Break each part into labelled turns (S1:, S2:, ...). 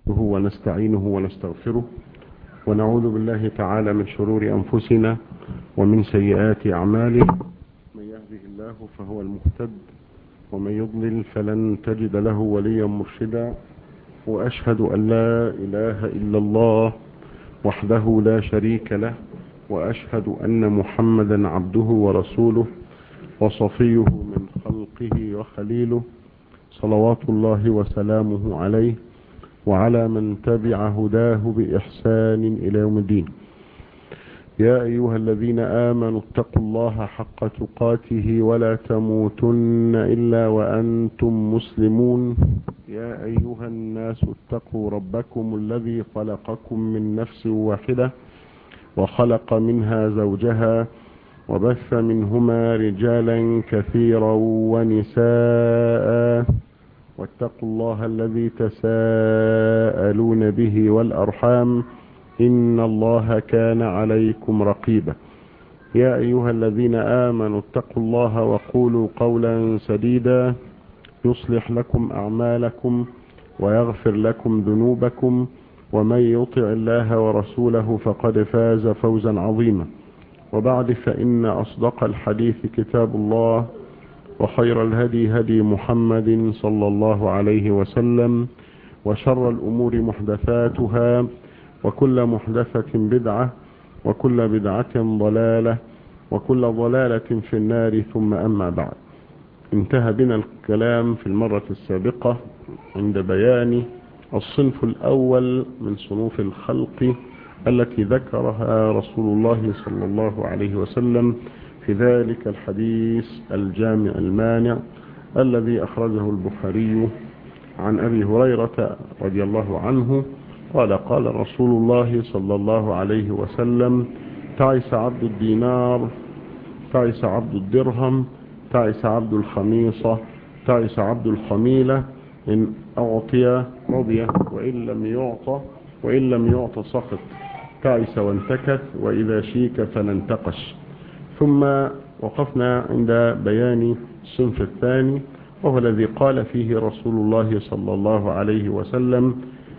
S1: ونستعينه ونستغفره ونعوذ بالله تعالى من شرور أنفسنا ومن سيئات أعمالنا من يهده الله فهو المهتد ومن يضلل فلن تجد له وليا مرشدا وأشهد أن لا إله إلا الله وحده لا شريك له وأشهد أن محمدا عبده ورسوله وصفيه من خلقه وخليله صلوات الله وسلامه عليه وعلى من تبع هداه بإحسان إلى يوم الدين يا أيها الذين آمنوا اتقوا الله حق تقاته ولا تموتن إلا وأنتم مسلمون يا أيها الناس اتقوا ربكم الذي خلقكم من نفس واحدة وخلق منها زوجها وبث منهما رجالا كثيرا ونساء واتقوا الله الذي تساءلون به والأرحام إن الله كان عليكم رقيبا يا أيها الذين آمنوا اتقوا الله وقولوا قولا سديدا يصلح لكم أعمالكم ويغفر لكم ذنوبكم ومن يطع الله ورسوله فقد فاز فوزا عظيما وبعد فإن أصدق الحديث كتاب الله وخير الهدي هدي محمد صلى الله عليه وسلم وشر الأمور محدثاتها وكل محدثة بدعة وكل بدعة ضلالة وكل ضلالة في النار ثم أما بعد انتهى بنا الكلام في المرة السابقة عند بيان الصنف الأول من صنوف الخلق التي ذكرها رسول الله صلى الله عليه وسلم في ذلك الحديث الجامع المانع الذي أخرجه البخاري عن أبي هريرة رضي الله عنه قال قال رسول الله صلى الله عليه وسلم تعس عبد الدينار تعس عبد الدرهم تعس عبد الخميصة تعس عبد الخميلة إن أعطي رضي وإن لم يعطى وإن لم يعطى سخط تعس وانتكث وإذا شيك فلانتقش ثم وقفنا عند بيان الصنف الثاني وهو الذي قال فيه رسول الله صلى الله عليه وسلم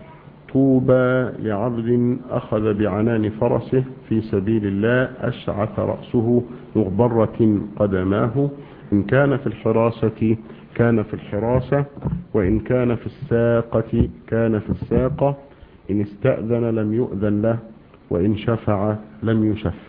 S1: طوبى لعبد أخذ بعنان فرسه في سبيل الله أشعث رأسه مغبرة قدماه إن كان في الحراسة كان في الحراسة وإن كان في الساقة كان في الساقة إن استأذن لم يؤذن له وإن شفع لم يشفع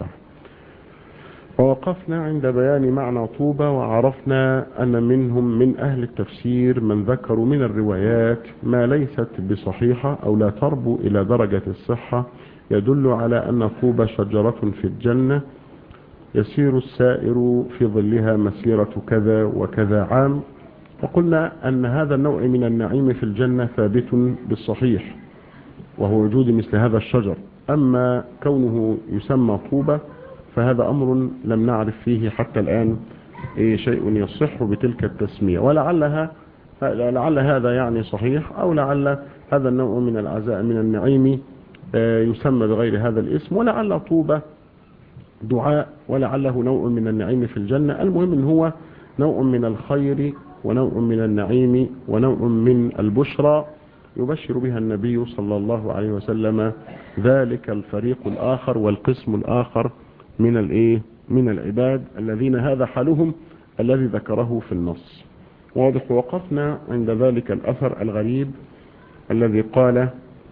S1: ووقفنا عند بيان معنى طوبى وعرفنا أن منهم من أهل التفسير من ذكروا من الروايات ما ليست بصحيحة أو لا تربو إلى درجة الصحة يدل على أن طوبى شجرة في الجنة يسير السائر في ظلها مسيرة كذا وكذا عام وقلنا أن هذا النوع من النعيم في الجنة ثابت بالصحيح وهو وجود مثل هذا الشجر أما كونه يسمى طوبة فهذا أمر لم نعرف فيه حتى الآن شيء يصح بتلك التسمية ولعلها لعل هذا يعني صحيح أو لعل هذا النوع من العزاء من النعيم يسمى بغير هذا الاسم ولعل طوبة دعاء ولعله نوع من النعيم في الجنة المهم ان هو نوع من الخير ونوع من النعيم ونوع من البشرى يبشر بها النبي صلى الله عليه وسلم ذلك الفريق الآخر والقسم الآخر من الايه من العباد الذين هذا حالهم الذي ذكره في النص واضح وقفنا عند ذلك الأثر الغريب الذي قال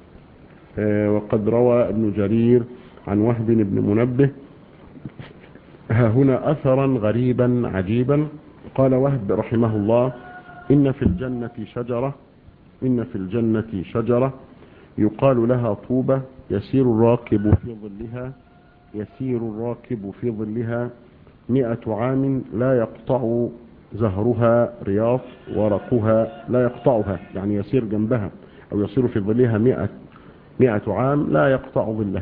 S1: وقد روى ابن جرير عن وهب بن منبه ها هنا أثرا غريبا عجيبا قال وهب رحمه الله إن في الجنة شجرة إن في الجنة شجرة يقال لها طوبة يسير الراكب في ظلها يسير الراكب في ظلها مئة عام لا يقطع زهرها رياض ورقها لا يقطعها يعني يسير جنبها أو يصير في ظلها مئة, مئة عام لا يقطع ظلها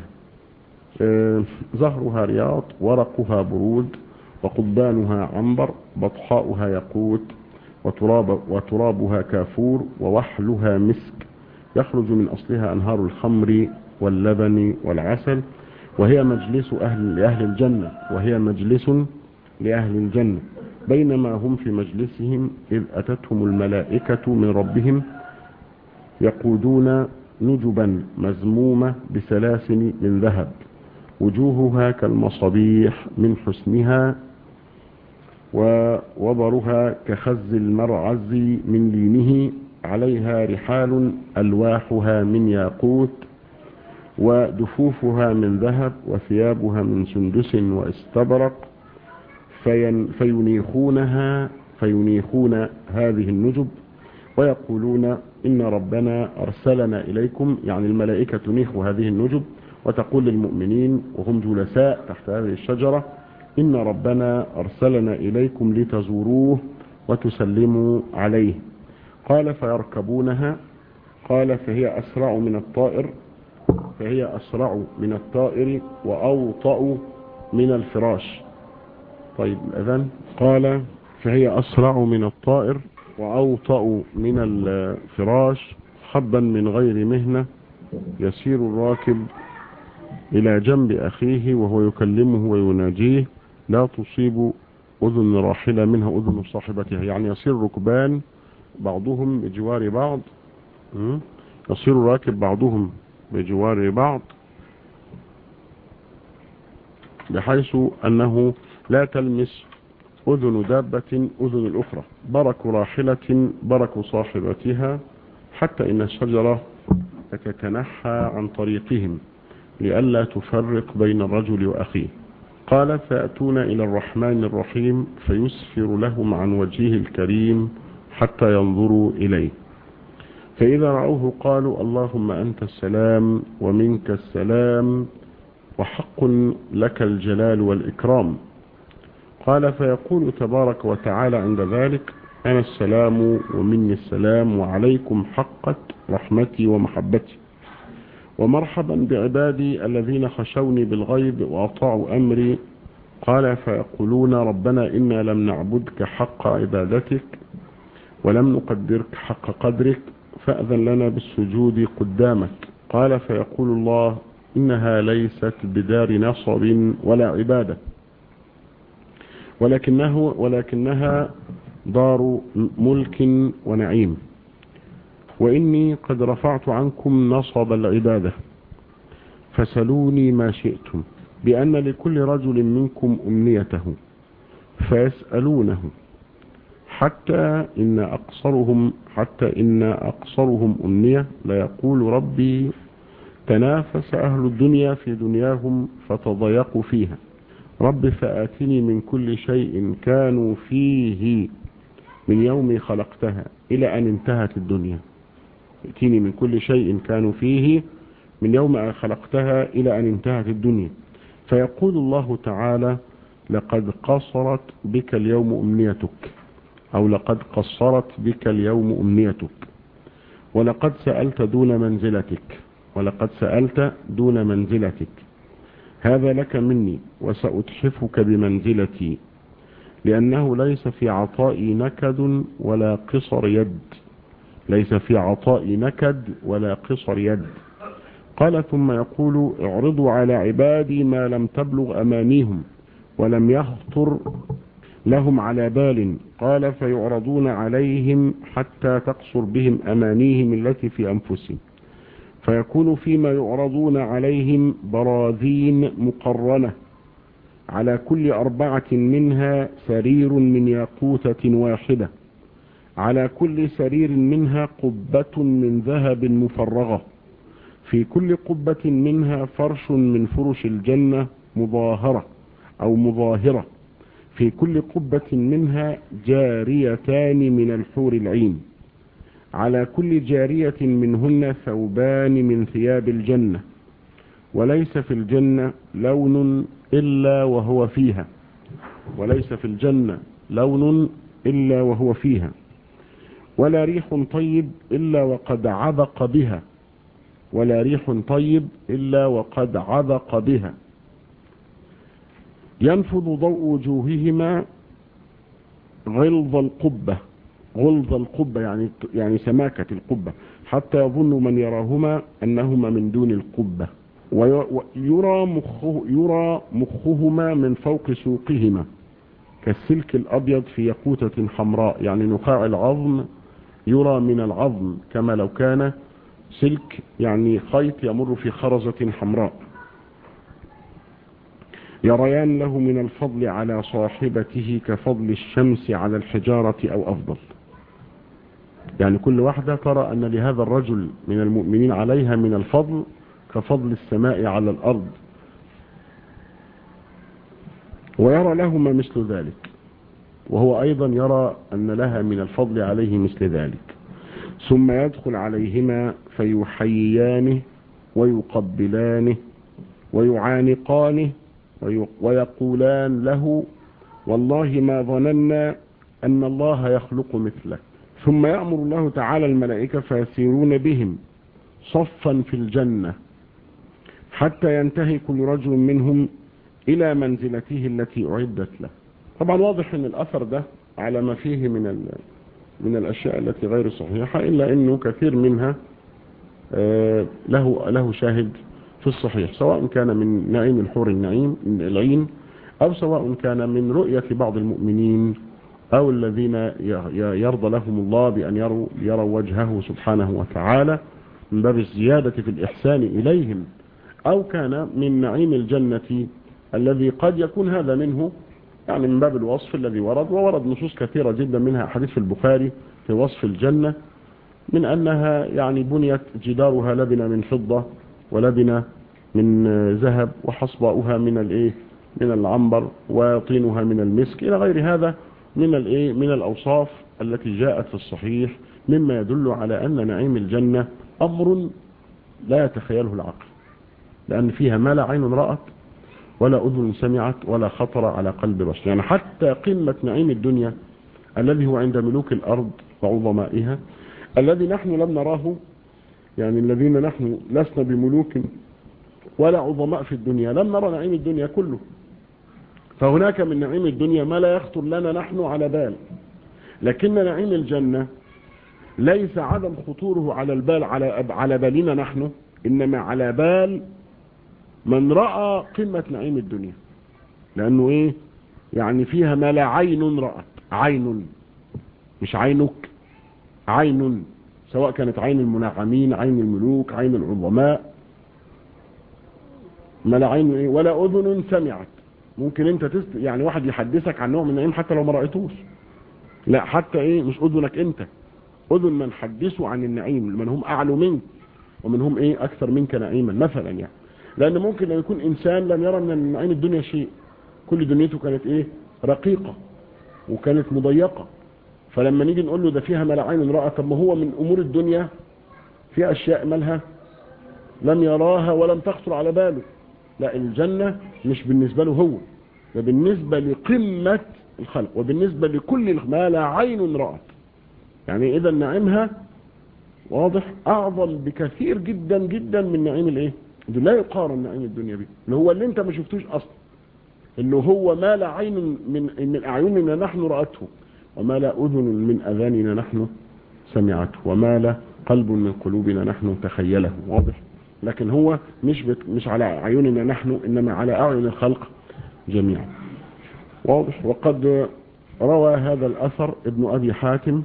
S1: زهرها رياض ورقها برود وقضبانها عنبر بطحاؤها يقوت وتراب وترابها كافور ووحلها مسك يخرج من أصلها أنهار الخمر واللبن والعسل وهي مجلس أهل لأهل الجنة وهي مجلس لأهل الجنة بينما هم في مجلسهم إذ أتتهم الملائكة من ربهم يقودون نجبا مزمومة بسلاسل من ذهب وجوهها كالمصابيح من حسنها ووبرها كخز المرعز من لينه عليها رحال ألواحها من ياقوت ودفوفها من ذهب وثيابها من سندس واستبرق فين فينيخونها فينيخون هذه النجب ويقولون إن ربنا أرسلنا إليكم يعني الملائكة تنيخ هذه النجب وتقول للمؤمنين وهم جلساء تحت هذه الشجرة إن ربنا أرسلنا إليكم لتزوروه وتسلموا عليه قال فيركبونها قال فهي أسرع من الطائر فهي أسرع من الطائر وأوطأ من الفراش طيب الأذان قال فهي أسرع من الطائر وأوطأ من الفراش حبا من غير مهنة يسير الراكب إلى جنب أخيه وهو يكلمه ويناجيه لا تصيب أذن راحلة منها أذن صاحبتها يعني يصير ركبان بعضهم بجوار بعض يصير راكب بعضهم بجوار بعض بحيث أنه لا تلمس أذن دابة أذن الأخرى برك راحلة برك صاحبتها حتى إن الشجرة تتنحى عن طريقهم لئلا تفرق بين الرجل وأخيه قال فأتون إلى الرحمن الرحيم فيسفر لهم عن وجهه الكريم حتى ينظروا إليه فإذا رأوه قالوا اللهم أنت السلام ومنك السلام وحق لك الجلال والإكرام قال فيقول تبارك وتعالى عند ذلك أنا السلام ومني السلام وعليكم حقت رحمتي ومحبتي ومرحبا بعبادي الذين خشوني بالغيب وأطاعوا أمري قال فيقولون ربنا إنا لم نعبدك حق عبادتك ولم نقدرك حق قدرك فأذن لنا بالسجود قدامك قال فيقول الله إنها ليست بدار نصب ولا عبادة ولكنه ولكنها دار ملك ونعيم وإني قد رفعت عنكم نصب العبادة فسلوني ما شئتم بأن لكل رجل منكم أمنيته فيسألونه حتى إن أقصرهم حتى إن أقصرهم أمنية ليقول ربي تنافس أهل الدنيا في دنياهم فتضيقوا فيها رب فآتني من كل شيء كانوا فيه من يوم خلقتها إلى أن انتهت الدنيا ائتني من كل شيء كانوا فيه من يوم أن خلقتها إلى أن انتهت الدنيا فيقول الله تعالى لقد قصرت بك اليوم أمنيتك أو لقد قصرت بك اليوم أمنيتك ولقد سألت دون منزلتك ولقد سألت دون منزلتك هذا لك مني وسأتحفك بمنزلتي لأنه ليس في عطائي نكد ولا قصر يد ليس في عطائي نكد ولا قصر يد قال ثم يقول اعرضوا على عبادي ما لم تبلغ أمانيهم ولم يخطر لهم على بال قال فيعرضون عليهم حتى تقصر بهم أمانيهم التي في أنفسهم فيكون فيما يعرضون عليهم براذين مقرنة على كل أربعة منها سرير من ياقوتة واحدة على كل سرير منها قبة من ذهب مفرغة في كل قبة منها فرش من فرش الجنة مظاهرة أو مظاهرة في كل قبة منها جاريتان من الحور العين على كل جارية منهن ثوبان من ثياب الجنة وليس في الجنة لون إلا وهو فيها وليس في الجنة لون إلا وهو فيها ولا ريح طيب إلا وقد عبق بها ولا ريح طيب إلا وقد عبق بها ينفض ضوء وجوههما غلظ القبة غلظ القبة يعني يعني سماكة القبة حتى يظن من يراهما أنهما من دون القبة ويرى مخه يرى مخهما من فوق سوقهما كالسلك الأبيض في يقوتة حمراء يعني نخاع العظم يرى من العظم كما لو كان سلك يعني خيط يمر في خرزة حمراء يريان له من الفضل على صاحبته كفضل الشمس على الحجارة أو أفضل يعني كل واحدة ترى أن لهذا الرجل من المؤمنين عليها من الفضل كفضل السماء على الأرض ويرى لهما مثل ذلك وهو أيضا يرى أن لها من الفضل عليه مثل ذلك ثم يدخل عليهما فيحييانه ويقبلانه ويعانقانه ويقولان له والله ما ظننا أن الله يخلق مثله ثم يأمر الله تعالى الملائكة فيسيرون بهم صفا في الجنة حتى ينتهي كل رجل منهم إلى منزلته التي أعدت له طبعا واضح أن الأثر ده على ما فيه من من الأشياء التي غير صحيحة إلا أنه كثير منها له له شاهد في الصحيح سواء كان من نعيم الحور النعيم العين أو سواء كان من رؤية بعض المؤمنين أو الذين يرضى لهم الله بأن يروا, يروا وجهه سبحانه وتعالى من باب الزيادة في الإحسان إليهم أو كان من نعيم الجنة الذي قد يكون هذا منه يعني من باب الوصف الذي ورد وورد نصوص كثيرة جدا منها حديث في البخاري في وصف الجنة من أنها يعني بنيت جدارها لبنة من فضة ولبنة من ذهب وحصباؤها من الايه من العنبر وطينها من المسك إلى غير هذا من الايه من الأوصاف التي جاءت في الصحيح مما يدل على أن نعيم الجنة أمر لا يتخيله العقل لأن فيها ما لا عين رأت ولا أذن سمعت ولا خطر على قلب بشر يعني حتى قمة نعيم الدنيا الذي هو عند ملوك الأرض وعظمائها الذي نحن لم نراه يعني الذين نحن لسنا بملوك ولا عظماء في الدنيا لم نرى نعيم الدنيا كله فهناك من نعيم الدنيا ما لا يخطر لنا نحن على بال لكن نعيم الجنة ليس عدم خطوره على البال على على بالنا نحن إنما على بال من رأى قمة نعيم الدنيا لأنه إيه يعني فيها ما لا عين رأت عين مش عينك عين سواء كانت عين المنعمين عين الملوك عين العظماء ما لا عين إيه ولا أذن سمعت ممكن انت تست يعني واحد يحدثك عن نوع من النعيم حتى لو ما رأيتوش لا حتى ايه مش اذنك انت اذن من حدثوا عن النعيم من هم اعلى منك ومن هم ايه اكثر منك نعيما مثلا يعني لان ممكن لو يكون انسان لم يرى من نعيم الدنيا شيء كل دنيته كانت ايه رقيقة وكانت مضيقة فلما نيجي نقول له ده فيها ما لا عين رأى طب ما هو من امور الدنيا في اشياء مالها لم يراها ولم تخطر على باله لا الجنة مش بالنسبة له هو ده بالنسبة لقمة الخلق وبالنسبة لكل ما لا عين رأت يعني اذا نعيمها واضح اعظم بكثير جدا جدا من نعيم الايه ده لا يقارن نعيم الدنيا به اللي هو اللي انت ما شفتوش اصلا اللي هو ما لا عين من من اعيننا نحن رأته وما لا اذن من اذاننا نحن سمعته وما لا قلب من قلوبنا نحن تخيله واضح لكن هو مش بت مش على عيوننا نحن انما على اعين الخلق جميعا واضح وقد روى هذا الاثر ابن ابي حاتم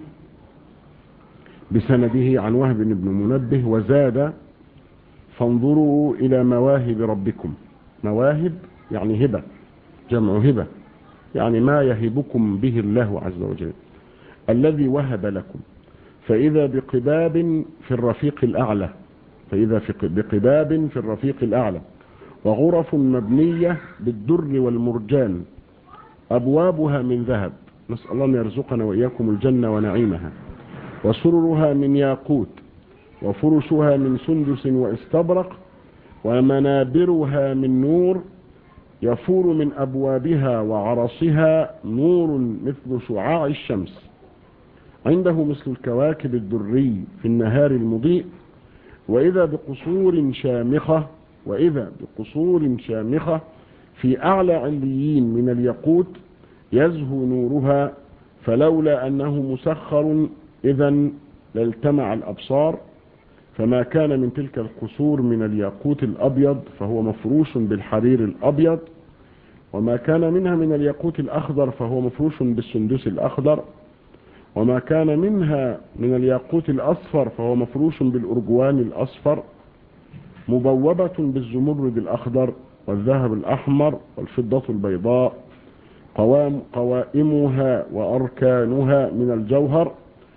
S1: بسنده عن وهب بن منبه وزاد فانظروا الى مواهب ربكم مواهب يعني هبة جمع هبة يعني ما يهبكم به الله عز وجل الذي وهب لكم فإذا بقباب في الرفيق الأعلى فإذا في بقباب في الرفيق الأعلى وغرف مبنية بالدر والمرجان أبوابها من ذهب نسأل الله أن يرزقنا وإياكم الجنة ونعيمها وسررها من ياقوت وفرشها من سندس واستبرق ومنابرها من نور يفور من أبوابها وعرصها نور مثل شعاع الشمس عنده مثل الكواكب الدري في النهار المضيء وإذا بقصور شامخة وإذا بقصور شامخة في أعلى عليين من اليقوت يزهو نورها فلولا أنه مسخر إذا لالتمع الأبصار فما كان من تلك القصور من الياقوت الأبيض فهو مفروش بالحرير الأبيض وما كان منها من الياقوت الأخضر فهو مفروش بالسندس الأخضر وما كان منها من الياقوت الأصفر فهو مفروش بالأرجوان الأصفر مبوبة بالزمرد الأخضر والذهب الأحمر والفضة البيضاء قوام قوائمها وأركانها من الجوهر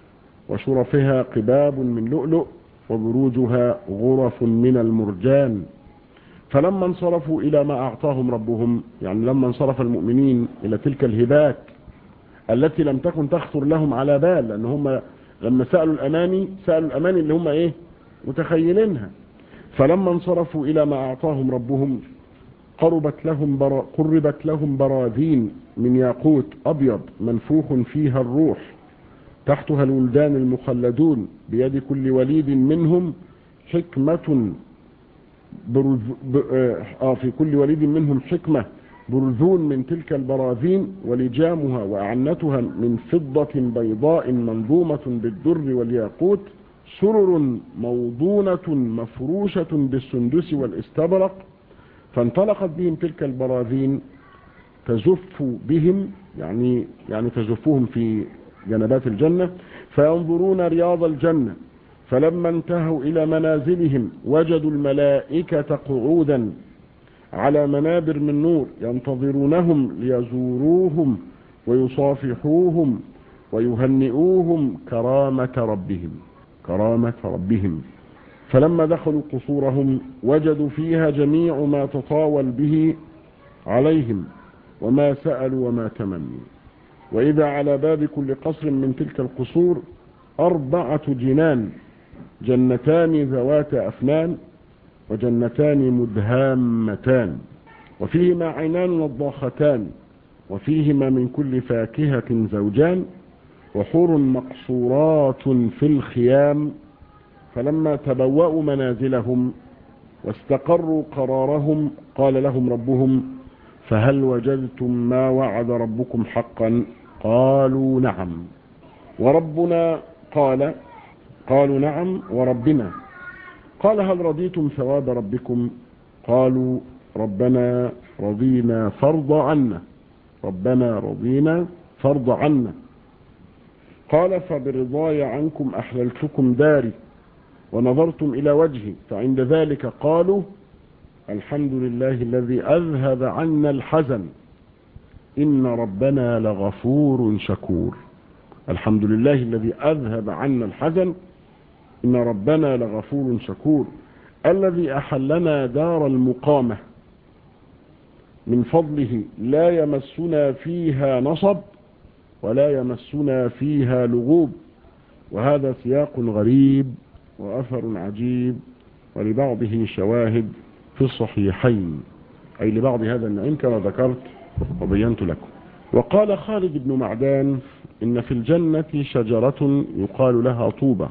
S1: وشرفها قباب من لؤلؤ وبروجها غرف من المرجان فلما انصرفوا إلى ما أعطاهم ربهم يعني لما انصرف المؤمنين إلى تلك الهبات التي لم تكن تخطر لهم على بال لأن هم لما سألوا الأماني سألوا الأماني اللي هم إيه متخيلينها فلما انصرفوا إلى ما أعطاهم ربهم قربت لهم برا قربت لهم براذين من ياقوت أبيض منفوخ فيها الروح تحتها الولدان المخلدون بيد كل وليد منهم حكمة برز... ب... آه في كل وليد منهم حكمة برذون من تلك البراذين ولجامها وأعنتها من فضة بيضاء منظومة بالدر والياقوت سرر موضونة مفروشة بالسندس والاستبرق فانطلقت بهم تلك البراذين تزف بهم يعني يعني تزفهم في جنبات الجنة فينظرون رياض الجنة فلما انتهوا إلى منازلهم وجدوا الملائكة قعودا على منابر من نور ينتظرونهم ليزوروهم ويصافحوهم ويهنئوهم كرامة ربهم كرامة ربهم فلما دخلوا قصورهم وجدوا فيها جميع ما تطاول به عليهم وما سألوا وما تمنوا وإذا على باب كل قصر من تلك القصور أربعة جنان جنتان ذوات أفنان وجنتان مدهامتان وفيهما عينان نضاختان وفيهما من كل فاكهة زوجان وحور مقصورات في الخيام فلما تبوأوا منازلهم واستقروا قرارهم قال لهم ربهم فهل وجدتم ما وعد ربكم حقا قالوا نعم وربنا قال قالوا نعم وربنا قال هل رضيتم ثواب ربكم قالوا ربنا رضينا فرض عنا ربنا رضينا فرض عنا قال فبرضاي عنكم أحللتكم داري ونظرتم إلى وجهي فعند ذلك قالوا الحمد لله الذي أذهب عنا الحزن إن ربنا لغفور شكور الحمد لله الذي أذهب عنا الحزن إن ربنا لغفور شكور الذي أحلنا دار المقامة من فضله لا يمسنا فيها نصب ولا يمسنا فيها لغوب وهذا سياق غريب وأثر عجيب ولبعضه شواهد في الصحيحين أي لبعض هذا النعيم كما ذكرت وبينت لكم وقال خالد بن معدان إن في الجنة شجرة يقال لها طوبة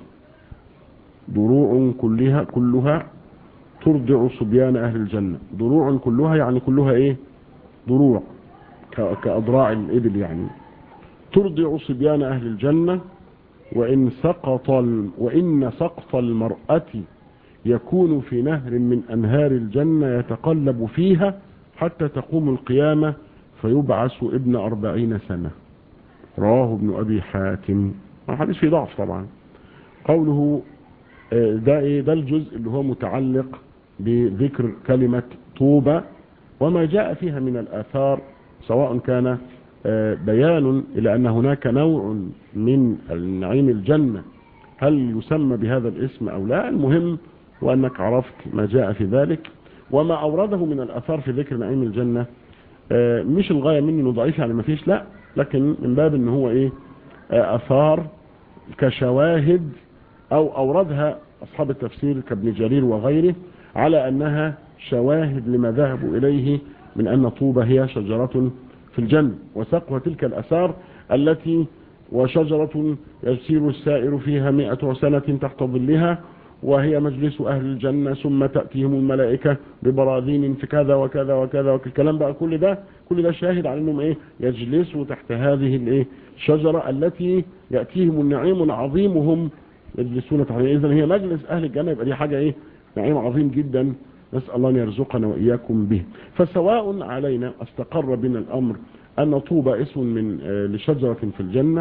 S1: ضروع كلها كلها ترضع صبيان أهل الجنة ضروع كلها يعني كلها إيه ضروع كأضراع الإبل يعني ترضع صبيان أهل الجنة وإن سقط وإن سقط المرأة يكون في نهر من أنهار الجنة يتقلب فيها حتى تقوم القيامة فيبعث ابن أربعين سنة رواه ابن أبي حاتم الحديث فيه ضعف طبعا قوله ده ايه ده الجزء اللي هو متعلق بذكر كلمة طوبة وما جاء فيها من الآثار سواء كان بيان إلى أن هناك نوع من النعيم الجنة هل يسمى بهذا الاسم أو لا المهم وأنك عرفت ما جاء في ذلك وما أورده من الأثار في ذكر نعيم الجنة مش الغاية مني انه ضعيف يعني ما فيش لا لكن من باب ان هو ايه أثار كشواهد أو أوردها أصحاب التفسير كابن جرير وغيره على أنها شواهد لما ذهبوا إليه من أن طوبة هي شجرة في الجنة وسقها تلك الأثار التي وشجرة يسير السائر فيها مئة سنة تحت ظلها وهي مجلس أهل الجنة ثم تأتيهم الملائكة ببراذين في كذا وكذا وكذا الكلام بقى كل ده كل ده شاهد على أنهم إيه يجلسوا تحت هذه الإيه الشجرة التي يأتيهم النعيم العظيم وهم يجلسون تحت إذن هي مجلس أهل الجنة يبقى دي حاجة إيه نعيم عظيم جدا نسأل الله أن يرزقنا وإياكم به فسواء علينا استقر بنا الأمر أن طوبى اسم من لشجرة في الجنة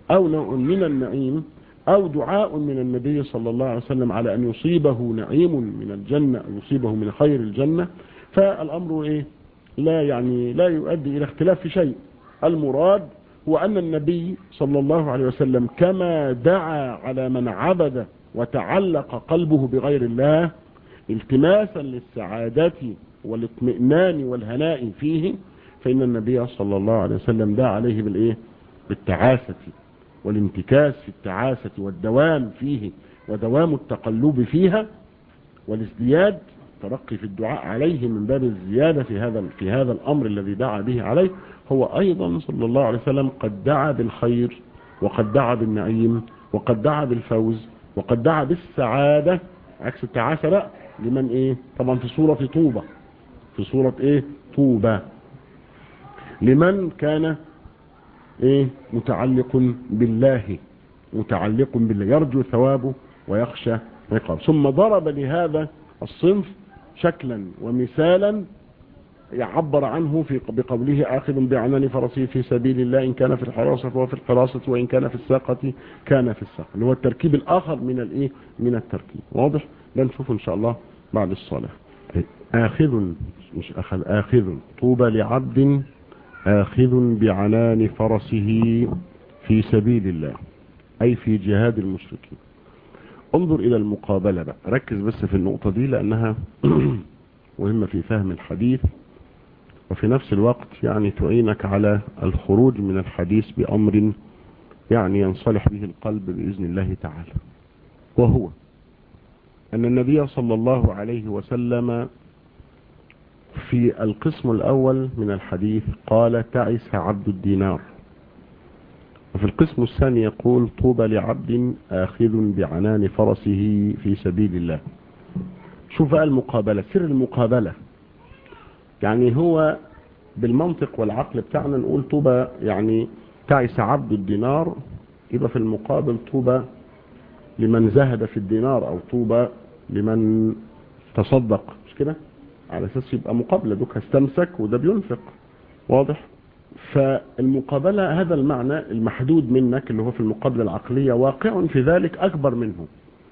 S1: أو نوع من النعيم أو دعاء من النبي صلى الله عليه وسلم على أن يصيبه نعيم من الجنة أو يصيبه من خير الجنة فالأمر إيه لا يعني لا يؤدي إلى اختلاف في شيء المراد هو أن النبي صلى الله عليه وسلم كما دعا على من عبد وتعلق قلبه بغير الله التماسا للسعادة والاطمئنان والهناء فيه فإن النبي صلى الله عليه وسلم دعا عليه بالإيه بالتعاسة والانتكاس في التعاسة والدوام فيه ودوام التقلب فيها والازدياد ترقي في الدعاء عليه من باب الزيادة في هذا في هذا الأمر الذي دعا به عليه هو أيضا صلى الله عليه وسلم قد دعا بالخير وقد دعا بالنعيم وقد دعا بالفوز وقد دعا بالسعادة عكس التعاسة لا لمن ايه طبعا في سورة طوبة في سورة ايه طوبة لمن كان ايه متعلق بالله متعلق بالله يرجو ثوابه ويخشى عقاب ثم ضرب لهذا الصنف شكلا ومثالا يعبر عنه في بقوله آخذ بعنان فرسه في سبيل الله إن كان في الحراسة فهو في الحراسة وإن كان في الساقة كان في الساقة اللي هو التركيب الآخر من الإيه من التركيب واضح ده نشوفه إن شاء الله بعد الصلاة آخذ مش أخذ آخذ طوبى لعبد آخذ بعنان فرسه في سبيل الله أي في جهاد المشركين انظر إلى المقابلة بقى ركز بس في النقطة دي لأنها مهمة في فهم الحديث وفي نفس الوقت يعني تعينك على الخروج من الحديث بأمر يعني ينصلح به القلب بإذن الله تعالى وهو أن النبي صلى الله عليه وسلم في القسم الأول من الحديث قال تعس عبد الدينار وفي القسم الثاني يقول طوبى لعبد آخذ بعنان فرسه في سبيل الله شوف بقى المقابلة سر المقابلة يعني هو بالمنطق والعقل بتاعنا نقول طوبى يعني تعس عبد الدينار يبقى في المقابل طوبى لمن زهد في الدينار او طوبى لمن تصدق مش كده على اساس يبقى مقابله دوك استمسك وده بينفق واضح فالمقابله هذا المعنى المحدود منك اللي هو في المقابله العقليه واقع في ذلك اكبر منه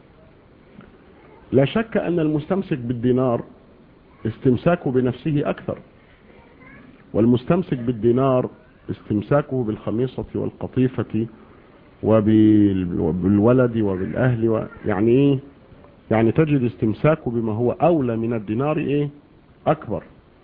S1: لا شك ان المستمسك بالدينار استمساكه بنفسه اكثر والمستمسك بالدينار استمساكه بالخميصة والقطيفة وبالولد وبالأهل و... يعني ايه يعني تجد استمساكه بما هو أولى من الدينار ايه أكبر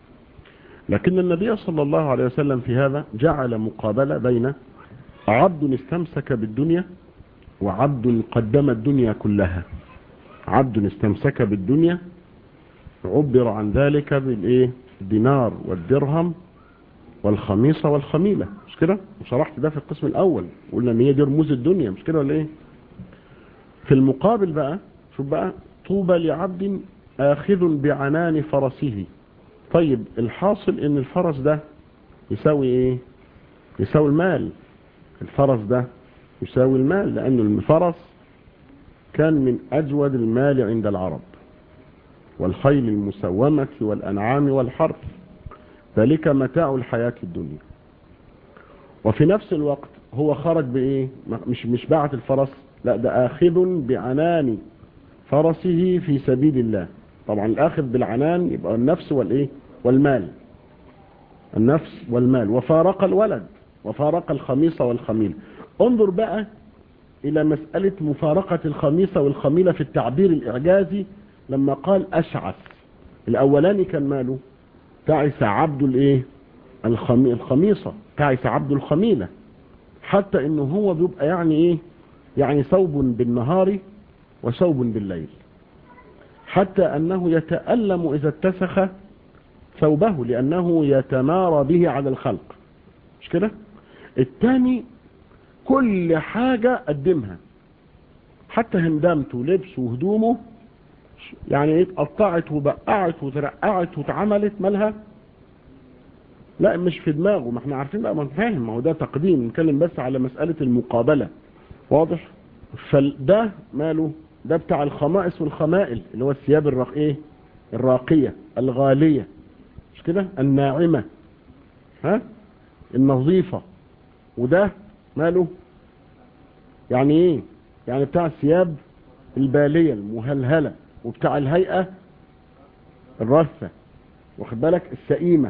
S1: لكن النبي صلى الله عليه وسلم في هذا جعل مقابلة بين عبد استمسك بالدنيا وعبد قدم الدنيا كلها عبد استمسك بالدنيا عبر عن ذلك بالايه الدينار والدرهم والخميصة والخميلة مش كده وشرحت ده في القسم الاول قلنا ان هي دي رموز الدنيا مش كده ولا ايه في المقابل بقى شوف بقى طوبى لعبد اخذ بعنان فرسه طيب الحاصل ان الفرس ده يساوي ايه يساوي المال الفرس ده يساوي المال لان الفرس كان من اجود المال عند العرب والخيل المسومة والأنعام والحرث ذلك متاع الحياة الدنيا وفي نفس الوقت هو خرج بإيه مش مش باعت الفرس لا ده آخذ بعنان فرسه في سبيل الله طبعا الآخذ بالعنان يبقى النفس والإيه والمال النفس والمال وفارق الولد وفارق الخميصة والخميل انظر بقى إلى مسألة مفارقة الخميصة والخميلة في التعبير الإعجازي لما قال أشعث الأولاني كان ماله تعس عبد الايه الخمي... الخميصة تعس عبد الخميلة حتى انه هو بيبقى يعني ايه يعني ثوب بالنهار وثوب بالليل حتى انه يتألم اذا اتسخ ثوبه لانه يتمارى به على الخلق مش كده الثاني كل حاجة قدمها حتى هندامته ولبسه وهدومه يعني اتقطعت وبقعت وترقعت واتعملت مالها لا مش في دماغه ما احنا عارفين بقى ما فاهم ما هو ده تقديم نتكلم بس على مسألة المقابلة واضح فده ماله ده بتاع الخمائس والخمائل اللي هو الثياب الرق ايه الراقية الغالية مش كده الناعمة ها النظيفة وده ماله يعني ايه يعني بتاع الثياب البالية المهلهلة وبتاع الهيئة الرثة واخد بالك السئيمة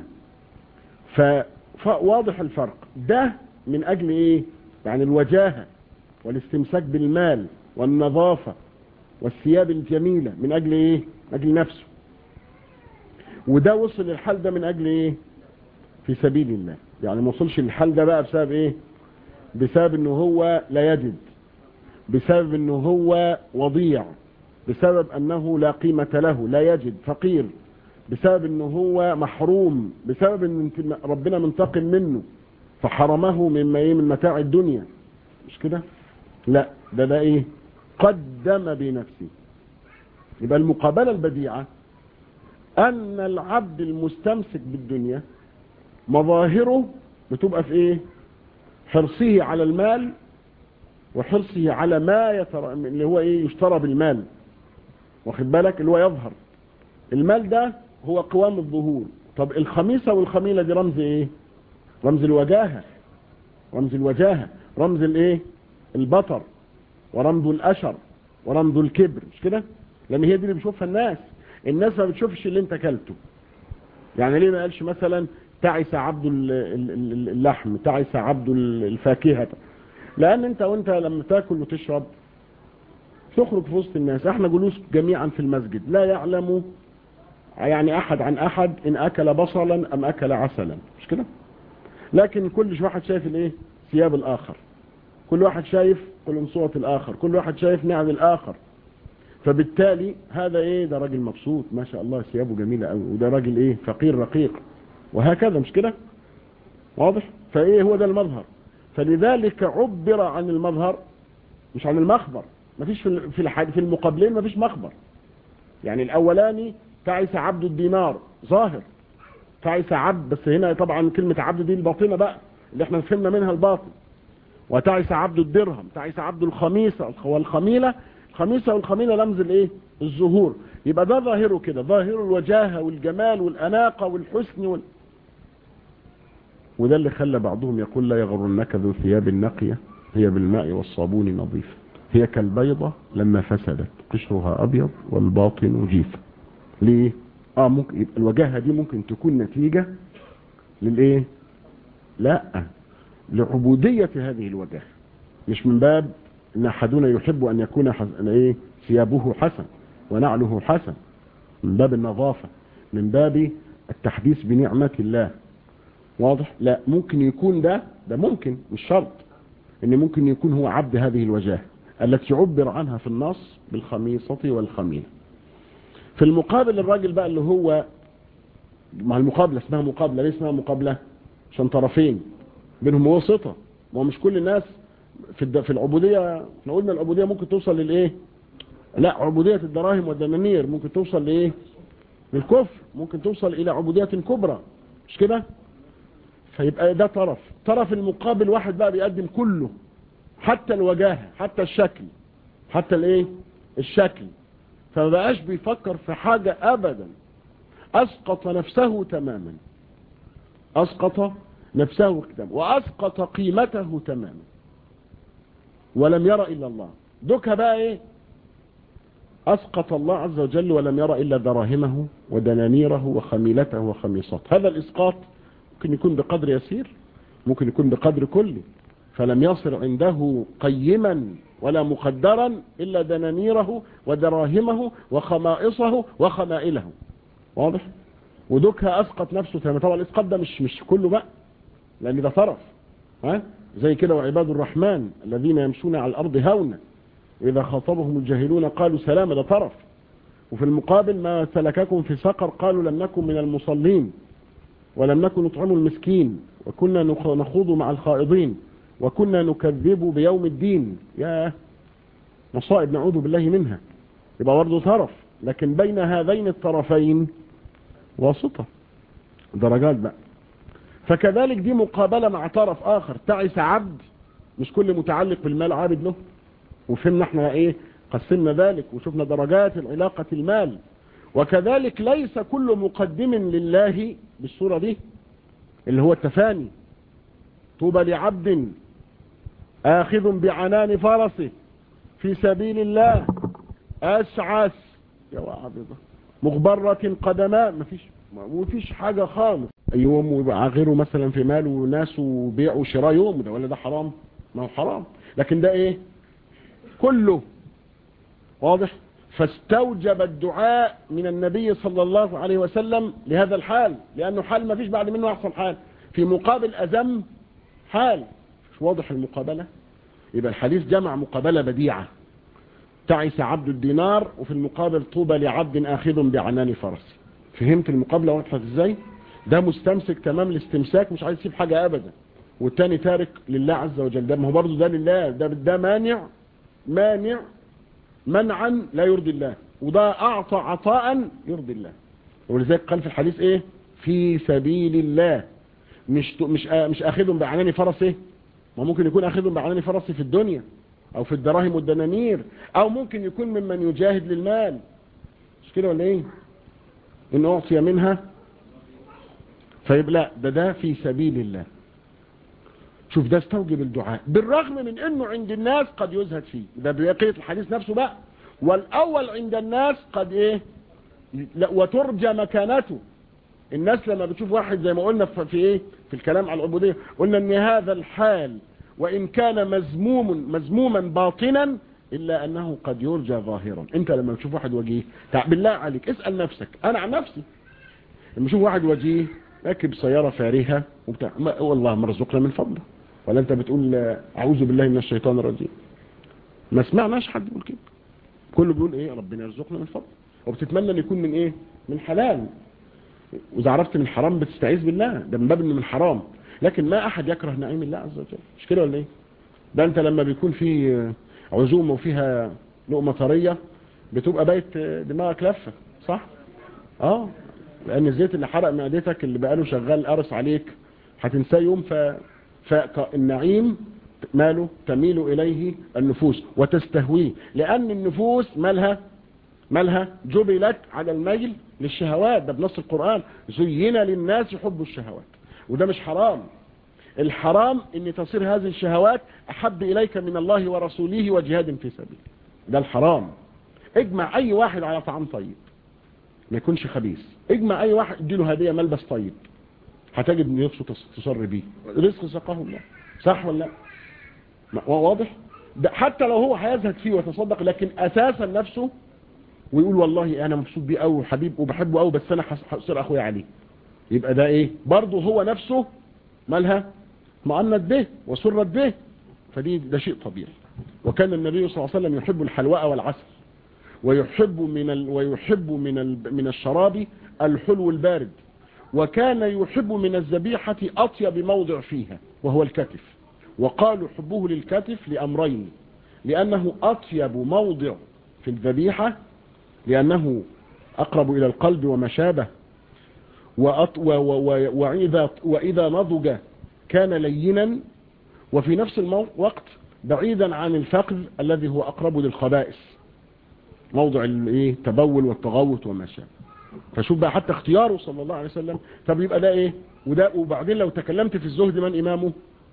S1: فواضح الفرق ده من اجل ايه يعني الوجاهة والاستمساك بالمال والنظافة والثياب الجميلة من اجل ايه من اجل نفسه وده وصل للحال ده من اجل ايه في سبيل الله يعني ما وصلش للحال ده بقى بسبب ايه بسبب انه هو لا يجد بسبب انه هو وضيع بسبب انه لا قيمة له لا يجد فقير بسبب انه هو محروم بسبب ان ربنا منتقم منه فحرمه مما ايه من متاع الدنيا مش كده لا ده ده ايه قدم بنفسه يبقى المقابلة البديعة ان العبد المستمسك بالدنيا مظاهره بتبقى في ايه حرصه على المال وحرصه على ما يتر... اللي هو ايه يشترى بالمال واخد بالك اللي هو يظهر المال ده هو قوام الظهور طب الخميسة والخميلة دي رمز ايه رمز الوجاهة رمز الوجاهة رمز الايه البطر ورمز الاشر ورمز الكبر مش كده لان هي دي اللي بيشوفها الناس الناس ما بتشوفش اللي انت اكلته يعني ليه ما قالش مثلا تعس عبد اللحم تعس عبد الفاكهة لان انت وانت لما تاكل وتشرب تخرج في وسط الناس احنا جلوس جميعا في المسجد لا يعلم يعني احد عن احد ان اكل بصلا ام اكل عسلا مش كده لكن كل واحد شايف الايه ثياب الاخر كل واحد شايف قلنصوة الاخر كل واحد شايف نعم الاخر فبالتالي هذا ايه ده راجل مبسوط ما شاء الله ثيابه جميلة قوي وده راجل ايه فقير رقيق وهكذا مش كده واضح فايه هو ده المظهر فلذلك عبر عن المظهر مش عن المخبر مفيش في في في المقابلين مفيش مخبر يعني الاولاني تعس عبد الدينار ظاهر تعس عبد بس هنا طبعا كلمة عبد دي الباطنة بقى اللي احنا فهمنا منها الباطن وتعس عبد الدرهم تعس عبد الخميسة والخميلة الخميسة والخميلة لمز الايه الظهور يبقى ده ظاهره كده ظاهر الوجاهة والجمال والأناقة والحسن وال... وده اللي خلى بعضهم يقول لا يغرنك ذو ثياب النقية هي بالماء والصابون نظيفة هي كالبيضة لما فسدت قشرها أبيض والباطن جيف ليه اه ممكن يبقى الوجاهة دي ممكن تكون نتيجة للايه لا لعبودية هذه الوجاهة مش من باب ان احدنا يحب ان يكون حسن ايه ثيابه حسن ونعله حسن من باب النظافة من باب التحديث بنعمة الله واضح لا ممكن يكون ده ده ممكن مش شرط ان ممكن يكون هو عبد هذه الوجاهة التي عبر عنها في النص بالخميصة والخميلة في المقابل الراجل بقى اللي هو مع المقابلة اسمها مقابلة ليه اسمها مقابلة عشان طرفين بينهم وسطة ما مش كل الناس في في العبودية احنا قلنا العبودية ممكن توصل للايه لا عبودية الدراهم والدنانير ممكن توصل لايه للكفر ممكن توصل الى عبودية كبرى مش كده فيبقى ده طرف طرف المقابل واحد بقى بيقدم كله حتى الوجاهة حتى الشكل حتى الايه الشكل فما بقاش بيفكر في حاجة ابدا اسقط نفسه تماما اسقط نفسه تماما واسقط قيمته تماما ولم يرى الا الله دوك بقى ايه اسقط الله عز وجل ولم يرى الا دراهمه ودنانيره وخميلته وخميصته هذا الاسقاط ممكن يكون بقدر يسير ممكن يكون بقدر كلي فلم يصر عنده قيما ولا مقدرا إلا دنانيره ودراهمه وخمائصه وخمائله واضح ودكها أسقط نفسه تماما طبعا الإسقاط ده مش مش كله بقى لأن ده طرف ها زي كده وعباد الرحمن الذين يمشون على الأرض هونا وإذا خاطبهم الجاهلون قالوا سلام ده طرف وفي المقابل ما سلككم في سقر قالوا لم نكن من المصلين ولم نكن نطعم المسكين وكنا نخوض مع الخائضين وكنا نكذب بيوم الدين يا مصائب نعوذ بالله منها يبقى برضه طرف لكن بين هذين الطرفين واسطة درجات بقى فكذلك دي مقابلة مع طرف آخر تعس عبد مش كل متعلق بالمال عابد له وفهمنا احنا ايه قسمنا ذلك وشفنا درجات العلاقة المال وكذلك ليس كل مقدم لله بالصورة دي اللي هو التفاني طوبى لعبد آخذ بعنان فرسه في سبيل الله أسعس يا وعبده مغبرة قدماء مفيش مفيش حاجة خالص يوم ويبقى غيره مثلا في مال وناس وبيع وشراء يوم ده ولا ده حرام ما هو حرام لكن ده ايه كله واضح فاستوجب الدعاء من النبي صلى الله عليه وسلم لهذا الحال لأنه حال ما فيش بعد منه أحسن حال في مقابل أذم حال مش واضح المقابلة يبقى الحديث جمع مقابلة بديعة تعس عبد الدينار وفي المقابل طوبى لعبد آخذ بعنان فرس فهمت المقابلة وضحت ازاي ده مستمسك تمام الاستمساك مش عايز يسيب حاجة أبدا والتاني تارك لله عز وجل ده ما هو برضه ده لله ده, ده مانع مانع منعا لا يرضي الله وده أعطى عطاء يرضي الله ولذلك قال في الحديث ايه في سبيل الله مش مش مش اخذهم بعنان فرس ايه ما ممكن يكون اخذهم بعنان فرس في الدنيا او في الدراهم والدنانير او ممكن يكون ممن يجاهد للمال مش كده ولا ايه ان اعطي منها فيبقى لا ده ده في سبيل الله شوف ده استوجب الدعاء بالرغم من انه عند الناس قد يزهد فيه ده بقية الحديث نفسه بقى والاول عند الناس قد ايه لا وترجى مكانته الناس لما بتشوف واحد زي ما قلنا في ايه في الكلام على العبودية قلنا ان هذا الحال وان كان مذموم مذموما باطنا الا انه قد يرجى ظاهرا انت لما تشوف واحد وجيه بالله عليك اسأل نفسك انا عن نفسي لما تشوف واحد وجيه راكب سيارة فارهة وبتاع والله مرزقنا من فضله ولا انت بتقول اعوذ بالله من الشيطان الرجيم ما سمعناش حد يقول كده كله بيقول ايه ربنا يرزقنا من فضله وبتتمنى ان يكون من ايه من حلال واذا عرفت من حرام بتستعيذ بالله ده من باب انه من حرام لكن ما احد يكره نعيم الله عز وجل مش كده ولا ايه ده انت لما بيكون في عزومه وفيها لقمه طريه بتبقى بايت دماغك لفه صح اه لان الزيت اللي حرق معدتك اللي بقاله شغال قرص عليك هتنساه يوم ف فالنعيم ماله تميل إليه النفوس وتستهويه لأن النفوس مالها مالها جبلت على الميل للشهوات ده بنص القرآن زين للناس حب الشهوات وده مش حرام الحرام ان تصير هذه الشهوات أحب إليك من الله ورسوله وجهاد في سبيل ده الحرام اجمع أي واحد على طعام طيب ما يكونش خبيث اجمع أي واحد اديله هدية ملبس طيب هتجد ان نفسه تصر بيه رزق سقاه الله صح ولا لا واضح ده حتى لو هو هيزهد فيه ويتصدق لكن اساسا نفسه ويقول والله انا مبسوط بيه قوي وحبيب وبحبه قوي بس انا هصير اخويا عليه يبقى ده ايه برضه هو نفسه مالها معنت به وسرت به فدي ده شيء طبيعي وكان النبي صلى الله عليه وسلم يحب الحلواء والعسل ويحب من ال... ويحب من ال... من الشراب الحلو البارد وكان يحب من الذبيحة أطيب موضع فيها وهو الكتف وقالوا حبه للكتف لأمرين لأنه أطيب موضع في الذبيحة لأنه أقرب إلى القلب ومشابه وأط... و... و... وإذا... وإذا نضج كان لينا وفي نفس الوقت بعيدا عن الفقد الذي هو أقرب للخبائث موضع التبول والتغوط وما شابه فشوف بقى حتى اختياره صلى الله عليه وسلم طب يبقى ده ايه وده وبعدين لو تكلمت في الزهد من امامه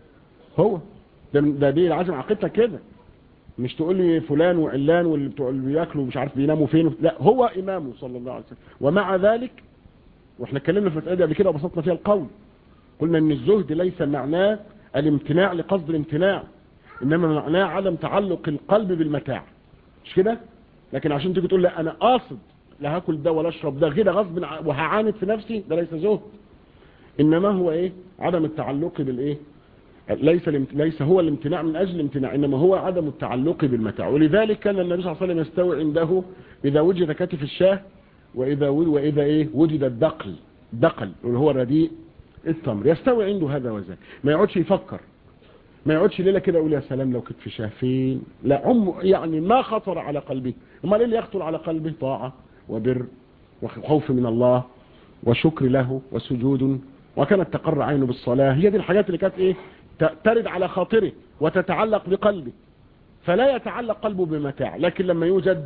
S1: هو ده ده دي العزم عقيدتك كده مش تقول لي فلان وعلان واللي بتوع اللي بياكلوا مش عارف بيناموا فين لا هو امامه صلى الله عليه وسلم ومع ذلك واحنا اتكلمنا في المساله دي قبل كده وبسطنا فيها القول قلنا ان الزهد ليس معناه الامتناع لقصد الامتناع انما معناه عدم تعلق القلب بالمتاع مش كده لكن عشان تيجي تقول لا انا قاصد لا هاكل ده ولا اشرب ده كده غصب وهعاند في نفسي ده ليس زهد انما هو ايه عدم التعلق بالايه ليس ليس هو الامتناع من اجل الامتناع انما هو عدم التعلق بالمتاع ولذلك كان النبي صلى الله عليه وسلم يستوي عنده اذا وجد كتف الشاه واذا واذا ايه وجد الدقل دقل اللي هو رديء التمر يستوي عنده هذا وذاك ما يقعدش يفكر ما يقعدش ليله كده يقول يا سلام لو كتف شاه فين لا عم يعني ما خطر على قلبه امال ايه اللي يخطر على قلبه طاعه وبر وخوف من الله وشكر له وسجود وكانت تقر عينه بالصلاة هي دي الحاجات اللي كانت ايه ترد على خاطره وتتعلق بقلبه فلا يتعلق قلبه بمتاع لكن لما يوجد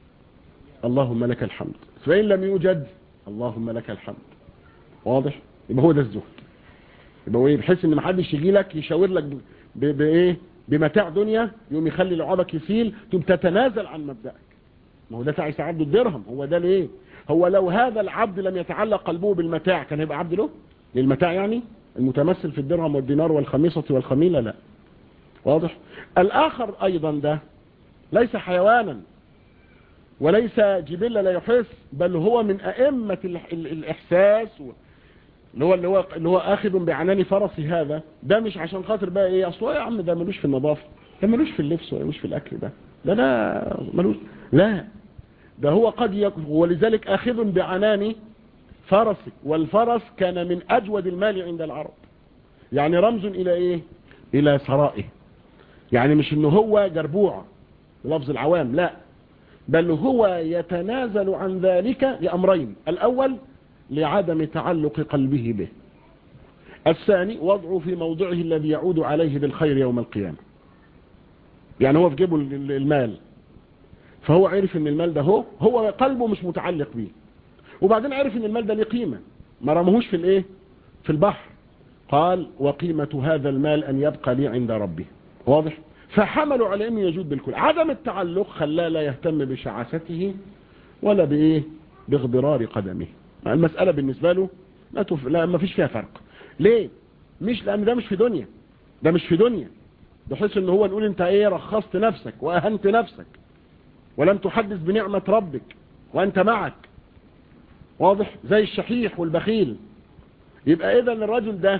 S1: اللهم لك الحمد فإن لم يوجد اللهم لك الحمد واضح يبقى هو ده الزهد يبقى هو بحيث ان محدش يجي لك يشاور لك بايه بمتاع دنيا يوم يخلي لعابك يسيل تقوم تتنازل عن مبدأك ما هو ده تعيس عبد الدرهم هو ده ليه هو لو هذا العبد لم يتعلق قلبه بالمتاع كان هيبقى عبد له للمتاع يعني المتمثل في الدرهم والدينار والخميصة والخميلة لا واضح الآخر أيضا ده ليس حيوانا وليس جبلة لا يحس بل هو من أئمة الإحساس اللي هو اللي هو اللي هو اخذ بعنان فرسي هذا ده مش عشان خاطر بقى ايه اصل يا عم ده ملوش في النظافه ده ملوش في اللبس ولا ملوش في الاكل ده ده لا ملوش لا ده هو قد يكون ولذلك اخذ بعنان فرسي والفرس كان من اجود المال عند العرب يعني رمز الى ايه الى ثرائه يعني مش انه هو جربوع لفظ العوام لا بل هو يتنازل عن ذلك لامرين الاول لعدم تعلق قلبه به الثاني وضعه في موضعه الذي يعود عليه بالخير يوم القيامة يعني هو في جيبه المال فهو عرف ان المال ده هو هو قلبه مش متعلق به وبعدين عرف ان المال ده ليه قيمة ما رمهوش في الايه في البحر قال وقيمة هذا المال ان يبقى لي عند ربي واضح فحملوا على انه يجود بالكل عدم التعلق خلاه لا يهتم بشعاسته ولا بايه باغبرار قدمه المسألة بالنسبة له لا, تف... لا ما فيش فيها فرق ليه مش لان ده مش في دنيا ده مش في دنيا بحيث ان هو نقول انت ايه رخصت نفسك واهنت نفسك ولم تحدث بنعمة ربك وانت معك واضح زي الشحيح والبخيل يبقى اذا الرجل ده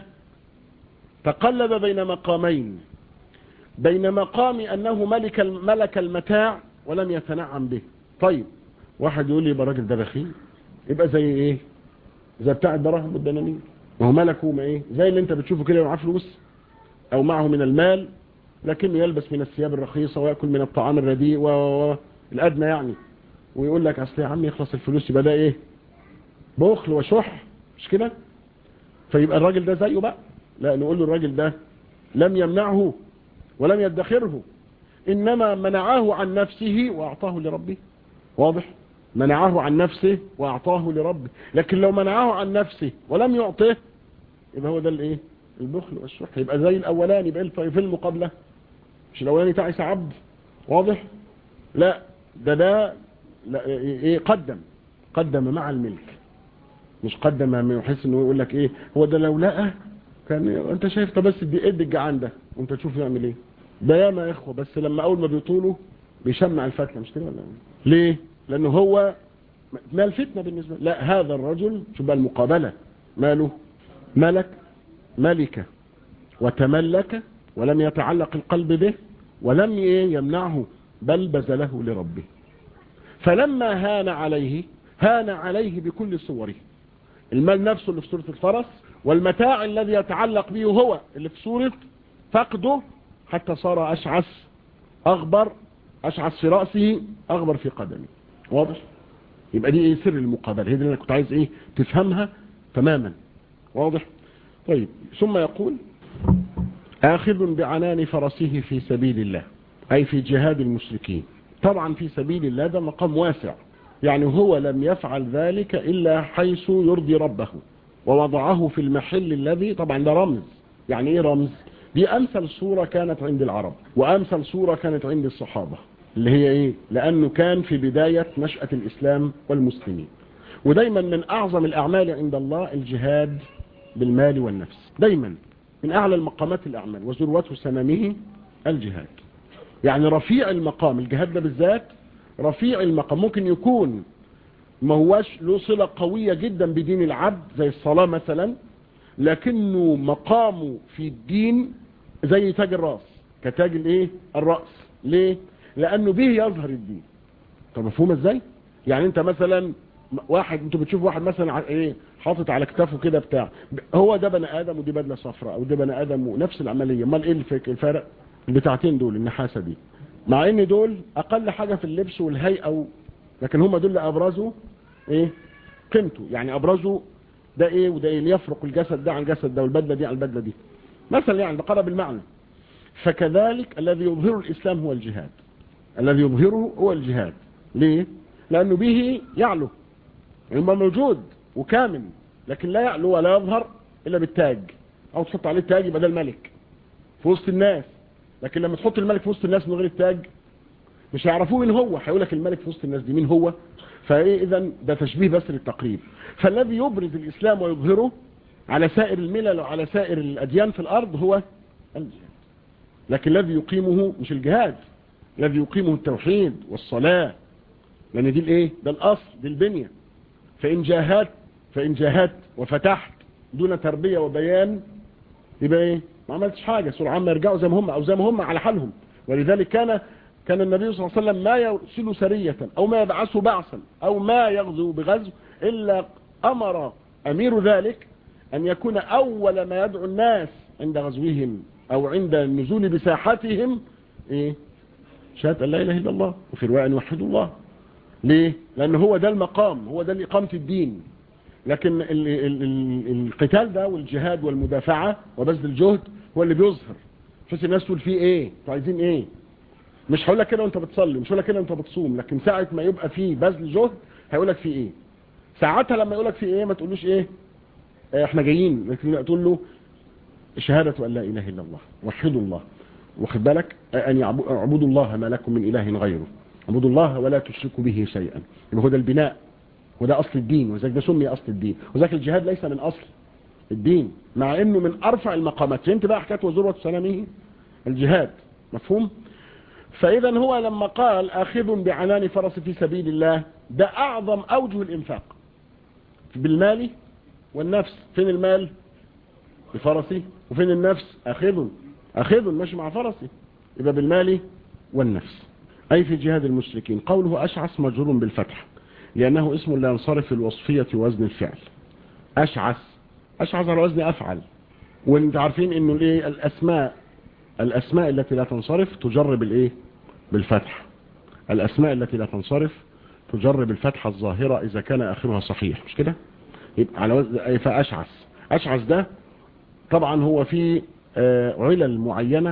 S1: تقلب بين مقامين بين مقام انه ملك ملك المتاع ولم يتنعم به طيب واحد يقول لي يبقى الراجل ده بخيل يبقى زي ايه زي بتاع الدراهم والدنانير ما هو ملكه ما ايه زي اللي انت بتشوفه كده معاه فلوس او معه من المال لكنه يلبس من الثياب الرخيصة ويأكل من الطعام الرديء والأدنى يعني ويقول لك اصل يا عم يخلص الفلوس يبقى ده ايه بخل وشح مش كده فيبقى الراجل ده زيه بقى لا نقول له الراجل ده لم يمنعه ولم يدخره إنما منعه عن نفسه وأعطاه لربه واضح منعه عن نفسه واعطاه لربه لكن لو منعه عن نفسه ولم يعطيه يبقى هو ده الايه البخل والشح يبقى زي الاولاني يبقى في المقابله مش الاولاني تعس عبد واضح لا ده ده لا ايه قدم قدم مع الملك مش قدم ما يحس انه يقول لك ايه هو ده لو لقى كان انت شايف طب بس دي قد الجعان ده وانت تشوف يعمل ايه ده ياما يا اخوه بس لما اول ما بيطولوا بيشمع الفتله مش كده ولا ليه لانه هو ما الفتنة بالنسبة لا هذا الرجل شوف بقى المقابلة ماله ملك ملكة وتملك ولم يتعلق القلب به ولم يمنعه بل بذله لربه فلما هان عليه هان عليه بكل صوره المال نفسه اللي في سورة الفرس والمتاع الذي يتعلق به هو اللي في سورة فقده حتى صار أشعث أغبر أشعث في رأسه أغبر في قدمه واضح يبقى دي ايه سر المقابله هي دي اللي انا كنت عايز ايه تفهمها تماما واضح طيب ثم يقول آخذ بعنان فرسه في سبيل الله أي في جهاد المشركين طبعا في سبيل الله ده مقام واسع يعني هو لم يفعل ذلك إلا حيث يرضي ربه ووضعه في المحل الذي طبعا ده رمز يعني ايه رمز دي أمثل صورة كانت عند العرب وأمثل صورة كانت عند الصحابة اللي هي ايه لانه كان في بداية نشأة الاسلام والمسلمين ودايما من اعظم الاعمال عند الله الجهاد بالمال والنفس دايما من اعلى المقامات الاعمال وذروته سنامه الجهاد يعني رفيع المقام الجهاد ده بالذات رفيع المقام ممكن يكون ما هواش له صلة قوية جدا بدين العبد زي الصلاة مثلا لكنه مقامه في الدين زي تاج الراس كتاج الايه الرأس ليه لانه به يظهر الدين طب مفهوم ازاي يعني انت مثلا واحد انتوا بتشوف واحد مثلا ايه حاطط على كتافه كده بتاع هو ده بني ادم ودي بدله صفراء او ده بني ادم ونفس العمليه امال ايه الفرق البتاعتين دول النحاسه دي مع ان دول اقل حاجه في اللبس والهيئه لكن هم دول اللي ابرزوا ايه قيمته يعني ابرزوا ده ايه وده ايه يفرق الجسد ده عن الجسد ده والبدله دي عن البدله دي مثلا يعني بقرب المعنى فكذلك الذي يظهر الاسلام هو الجهاد الذي يظهره هو الجهاد ليه لأنه به يعلو علم موجود وكامل لكن لا يعلو ولا يظهر إلا بالتاج أو تحط عليه التاج يبقى ده الملك في وسط الناس لكن لما تحط الملك في وسط الناس من غير التاج مش هيعرفوه مين هو هيقول لك الملك في وسط الناس دي مين هو فايه اذا ده تشبيه بس للتقريب فالذي يبرز الاسلام ويظهره على سائر الملل وعلى سائر الاديان في الارض هو الجهاد لكن الذي يقيمه مش الجهاد الذي يقيمه التوحيد والصلاة لان دي الايه ده الاصل دي البنية فان جاهدت فان جاهدت وفتحت دون تربية وبيان يبقى ايه ما عملتش حاجة سورة عامة يرجعوا زي ما هم او زي ما هم على حالهم ولذلك كان كان النبي صلى الله عليه وسلم ما يرسل سرية او ما يبعث بعثا او ما يغزو بغزو الا امر امير ذلك ان يكون اول ما يدعو الناس عند غزوهم او عند النزول بساحتهم ايه شهادة ان لا اله الا الله وفي رواية ان يوحدوا الله ليه لان هو ده المقام هو ده اقامة الدين لكن ال ال ال القتال ده والجهاد والمدافعة وبذل الجهد هو اللي بيظهر بحيث الناس تقول فيه ايه انتوا عايزين ايه مش هقول لك كده وانت بتصلي مش هقول لك كده وانت بتصوم لكن ساعة ما يبقى فيه بذل جهد هيقول لك فيه ايه ساعتها لما يقول لك فيه ايه ما تقولوش ايه اه احنا جايين لكن تقول له شهادة ان لا اله الا الله وحدوا الله واخد بالك ان يعبدوا الله ما لكم من اله غيره اعبدوا الله ولا تشركوا به شيئا يبقى هو ده البناء وده اصل الدين وذلك ده سمي اصل الدين وذلك الجهاد ليس من اصل الدين مع انه من ارفع المقامات فهمت بقى حكايه وذروه سلامه الجهاد مفهوم فاذا هو لما قال اخذ بعنان فرس في سبيل الله ده اعظم اوجه الانفاق بالمال والنفس فين المال بفرسي وفين النفس اخذ اخذ ماشي مع فرسي يبقى بالمال والنفس اي في جهاد المشركين قوله اشعث مجرور بالفتح لانه اسم لا ينصرف الوصفية وزن الفعل اشعث اشعث على وزن افعل وانت عارفين انه الايه الاسماء الاسماء التي لا تنصرف تجرب الايه بالفتح الاسماء التي لا تنصرف تجرب الفتحة الظاهرة اذا كان اخرها صحيح مش كده يبقى على وزن فاشعث اشعث ده طبعا هو في علل معينة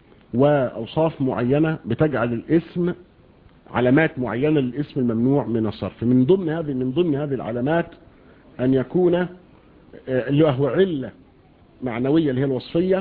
S1: واوصاف معينة بتجعل الاسم علامات معينة للاسم الممنوع من الصرف من ضمن هذه من ضمن هذه العلامات ان يكون اللي هو علة معنوية اللي هي الوصفية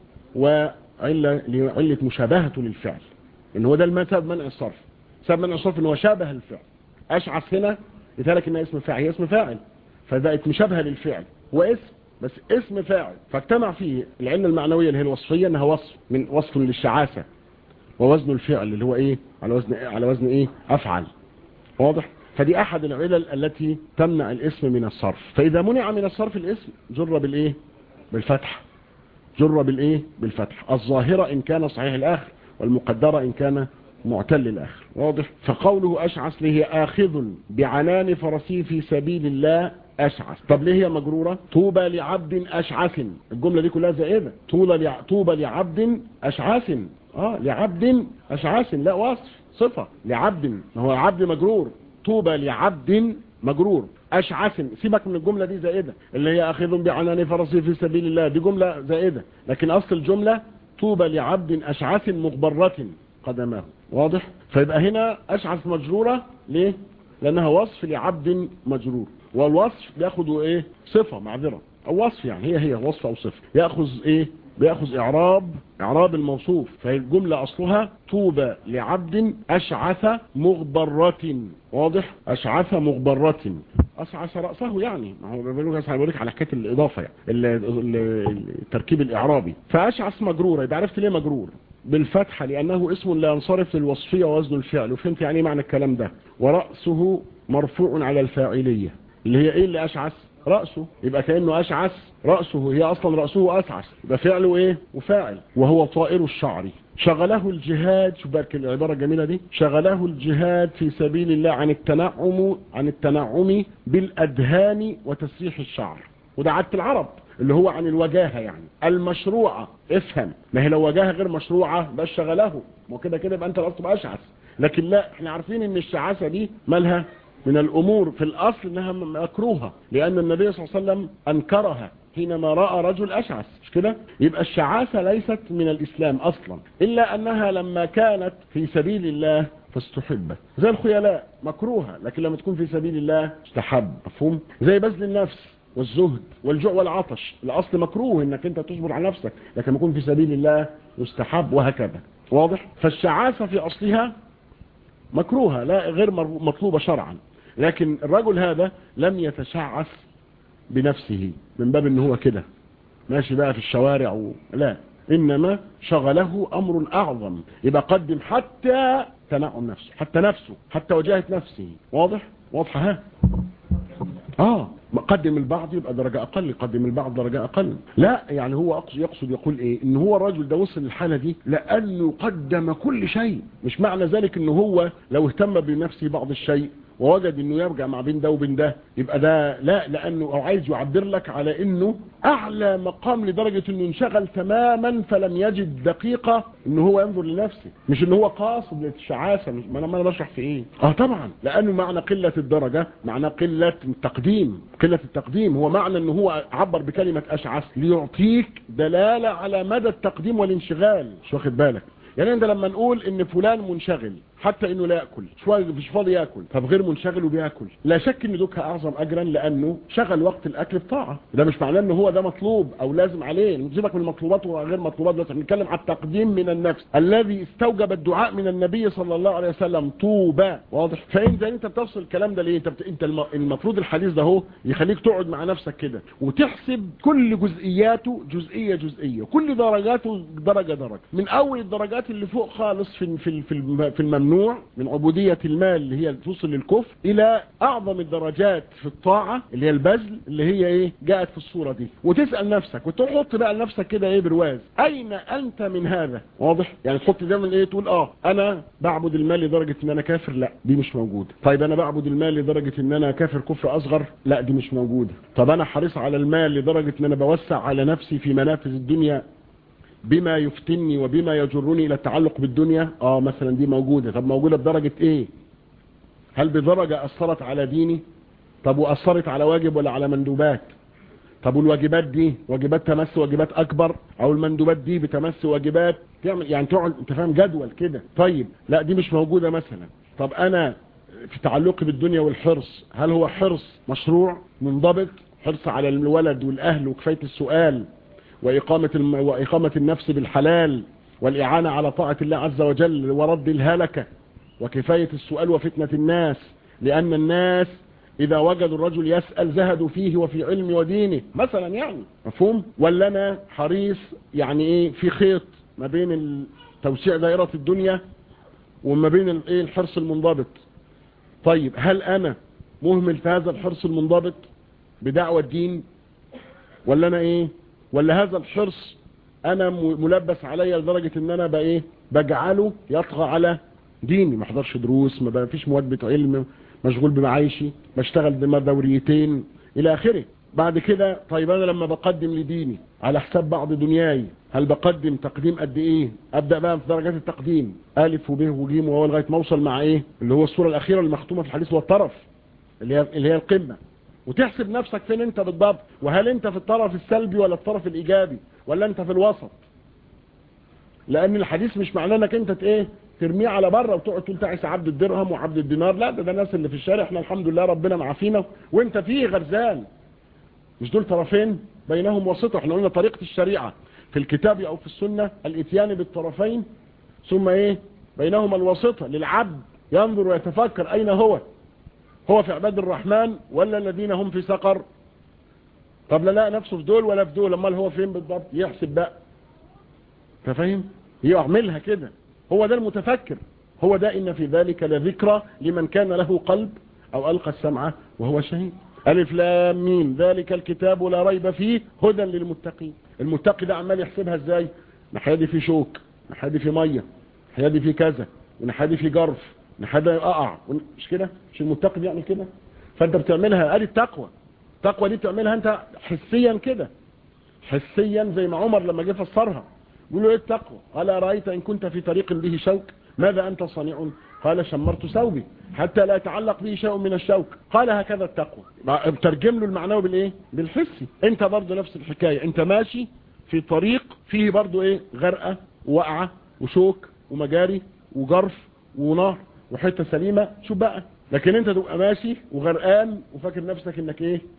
S1: وعلة علة مشابهته للفعل ان هو ده المسبب منع الصرف سبب منع الصرف ان هو شابه الفعل اشعث هنا لذلك انها اسم فاعل هي اسم فاعل فبقت مشابهة للفعل هو اسم بس اسم فاعل فاجتمع فيه العلة المعنوية اللي هي الوصفية انها وصف من وصف للشعاسة ووزن الفعل اللي هو ايه على وزن إيه؟ على وزن ايه افعل واضح فدي احد العلل التي تمنع الاسم من الصرف فاذا منع من الصرف الاسم جر بالايه بالفتح جر بالايه بالفتح الظاهرة ان كان صحيح الاخر والمقدرة ان كان معتل الاخر واضح فقوله اشعث له اخذ بعنان فرسي في سبيل الله أشعث طب ليه هي مجرورة طوبى لعبد أشعث الجملة دي كلها زائدة طوبى طوبى لعبد أشعث اه لعبد أشعث لا وصف صفة لعبد هو عبد مجرور طوبى لعبد مجرور أشعث سيبك من الجملة دي زائدة اللي هي أخذ بعنان فرسي في سبيل الله دي جملة زائدة لكن أصل الجملة طوبى لعبد أشعث مغبرة قدماه واضح فيبقى هنا أشعث مجرورة ليه لأنها وصف لعبد مجرور والوصف بياخد ايه صفة معذرة او وصف يعني هي هي وصف او صفة ياخذ ايه بياخذ اعراب اعراب الموصوف فهي الجملة اصلها طوبى لعبد اشعث مغبرة واضح اشعث مغبرة اشعث رأسه يعني ما هو بيقول لك على حكايه الاضافة يعني التركيب الاعرابي فاشعث مجرورة يبقى عرفت ليه مجرور بالفتحة لأنه اسم لا ينصرف للوصفية ووزن الفعل وفهمت يعني معنى الكلام ده ورأسه مرفوع على الفاعلية اللي هي ايه اللي اشعث رأسه يبقى كأنه اشعث رأسه هي اصلا رأسه اسعث يبقى فعله ايه وفاعل وهو طائر الشعر شغله الجهاد شو بالك العبارة الجميلة دي شغله الجهاد في سبيل الله عن التنعم عن التنعم بالأدهان وتسريح الشعر وده عادة العرب اللي هو عن الوجاهة يعني المشروعة افهم ما هي لو وجاهة غير مشروعة بس شغله ما كده كده يبقى انت الاصل تبقى اشعث لكن لا احنا عارفين ان الشعاسة دي مالها من الأمور في الأصل أنها مكروهة لأن النبي صلى الله عليه وسلم أنكرها حينما رأى رجل أشعث مش كده يبقى الشعاسة ليست من الإسلام أصلا إلا أنها لما كانت في سبيل الله فاستحبت زي الخيلاء مكروهة لكن لما تكون في سبيل الله استحب مفهوم زي بذل النفس والزهد والجوع والعطش الاصل مكروه انك انت تصبر على نفسك لكن يكون في سبيل الله يستحب وهكذا واضح فالشعاسة في اصلها مكروهة لا غير مطلوبة شرعا لكن الرجل هذا لم يتشعث بنفسه من باب ان هو كده ماشي بقى في الشوارع و... لا انما شغله امر اعظم يبقى قدم حتى تنعم نفسه حتى نفسه حتى وجاهة نفسه واضح واضحة ها اه قدم البعض يبقى درجة اقل قدم البعض درجة اقل لا يعني هو أقصد يقصد يقول ايه ان هو الرجل ده وصل للحالة دي لانه قدم كل شيء مش معنى ذلك ان هو لو اهتم بنفسه بعض الشيء ووجد انه يرجع مع بين ده وبين ده يبقى ده لا لانه او عايز يعبر لك على انه اعلى مقام لدرجة انه انشغل تماما فلم يجد دقيقة انه هو ينظر لنفسه مش انه هو قاصد للشعاسة مش ما انا ما انا بشرح في ايه اه طبعا لانه معنى قلة الدرجة معنى قلة التقديم قلة التقديم هو معنى انه هو عبر بكلمة اشعث ليعطيك دلالة على مدى التقديم والانشغال مش واخد بالك يعني انت لما نقول ان فلان منشغل حتى انه لا ياكل شويه مش فاضي ياكل طب غير منشغل وبياكل لا شك ان دوكها اعظم اجرا لانه شغل وقت الاكل بطاعه ده مش معناه ان هو ده مطلوب او لازم عليه نسيبك من المطلوبات وغير مطلوبات بس بنتكلم على التقديم من النفس الذي استوجب الدعاء من النبي صلى الله عليه وسلم طوبى واضح فانت انت بتفصل الكلام ده ليه انت بت... انت المفروض الحديث ده اهو يخليك تقعد مع نفسك كده وتحسب كل جزئياته جزئيه جزئيه كل درجاته درجه درجه من اول الدرجات اللي فوق خالص في في في الممنوع الممنوع من عبودية المال اللي هي توصل للكفر الى اعظم الدرجات في الطاعة اللي هي البذل اللي هي ايه جاءت في الصورة دي وتسأل نفسك وتحط بقى لنفسك كده ايه برواز اين انت من هذا واضح يعني تحط دايما ايه تقول اه انا بعبد المال لدرجة ان انا كافر لا دي مش موجودة طيب انا بعبد المال لدرجة ان انا كافر كفر اصغر لا دي مش موجودة طب انا حريص على المال لدرجة ان انا بوسع على نفسي في منافذ الدنيا بما يفتني وبما يجرني الى التعلق بالدنيا اه مثلا دي موجودة طب موجودة بدرجة ايه هل بدرجة اثرت على ديني طب واثرت على واجب ولا على مندوبات طب والواجبات دي واجبات تمس واجبات اكبر او المندوبات دي بتمس واجبات تعمل يعني تقعد انت فاهم جدول كده طيب لا دي مش موجودة مثلا طب انا في تعلقي بالدنيا والحرص هل هو حرص مشروع منضبط حرص على الولد والاهل وكفاية السؤال وإقامة, الم... وإقامة النفس بالحلال والإعانة على طاعة الله عز وجل ورد الهلكة وكفاية السؤال وفتنة الناس لأن الناس إذا وجدوا الرجل يسأل زهدوا فيه وفي علم ودينه مثلا يعني مفهوم ولا أنا حريص يعني إيه في خيط ما بين توسيع دائرة الدنيا وما بين الايه الحرص المنضبط طيب هل أنا مهمل في هذا الحرص المنضبط بدعوة الدين ولا أنا إيه ولا هذا الحرص انا ملبس عليا لدرجة ان انا بقى ايه بجعله يطغى على ديني ما احضرش دروس ما بقى فيش مواد علم مشغول بمعايشي بشتغل دوريتين الى اخره بعد كده طيب انا لما بقدم لديني على حساب بعض دنياي هل بقدم تقديم قد ايه ابدا بقى في درجات التقديم الف وب وج وهو لغايه ما اوصل مع ايه اللي هو الصوره الاخيره المختومه في الحديث والطرف اللي هي اللي هي القمه وتحسب نفسك فين انت بالضبط وهل انت في الطرف السلبي ولا الطرف الايجابي ولا انت في الوسط لان الحديث مش معناه انك انت ايه ترميه على بره وتقعد تقول تعيس عبد الدرهم وعبد الدينار لا ده ده الناس اللي في الشارع احنا الحمد لله ربنا معافينا وانت فيه غرزان مش دول طرفين بينهم وسط احنا قلنا طريقة الشريعة في الكتاب او في السنة الاتيان بالطرفين ثم ايه بينهما الوسطة للعبد ينظر ويتفكر اين هو هو في عباد الرحمن ولا الذين هم في سقر طب لا لا نفسه في دول ولا في دول امال هو فين بالضبط يحسب بقى تفهم يعملها كده هو ده المتفكر هو ده ان في ذلك لذكرى لمن كان له قلب او القى السمع وهو شهيد الف لام ميم ذلك الكتاب لا ريب فيه هدى للمتقين المتقي ده عمال يحسبها ازاي ناحيه دي في شوك ناحيه دي في ميه ناحيه دي في كذا وناحيه دي في جرف لحد يقع مش كده مش المتقي بيعمل كده فانت بتعملها ادي التقوى التقوى دي بتعملها انت حسيا كده حسيا زي ما عمر لما جه فسرها يقول له ايه التقوى قال ارايت ان كنت في طريق به شوك ماذا انت صانع قال شمرت ثوبي حتى لا يتعلق به شيء من الشوك قال هكذا التقوى بترجم له المعنوي بالايه بالحسي انت برضه نفس الحكايه انت ماشي في طريق فيه برضه ايه غرقه ووقعه وشوك ومجاري وجرف ونار وحته سليمه شوف بقى لكن انت تبقى ماشي وغرقان وفاكر نفسك انك ايه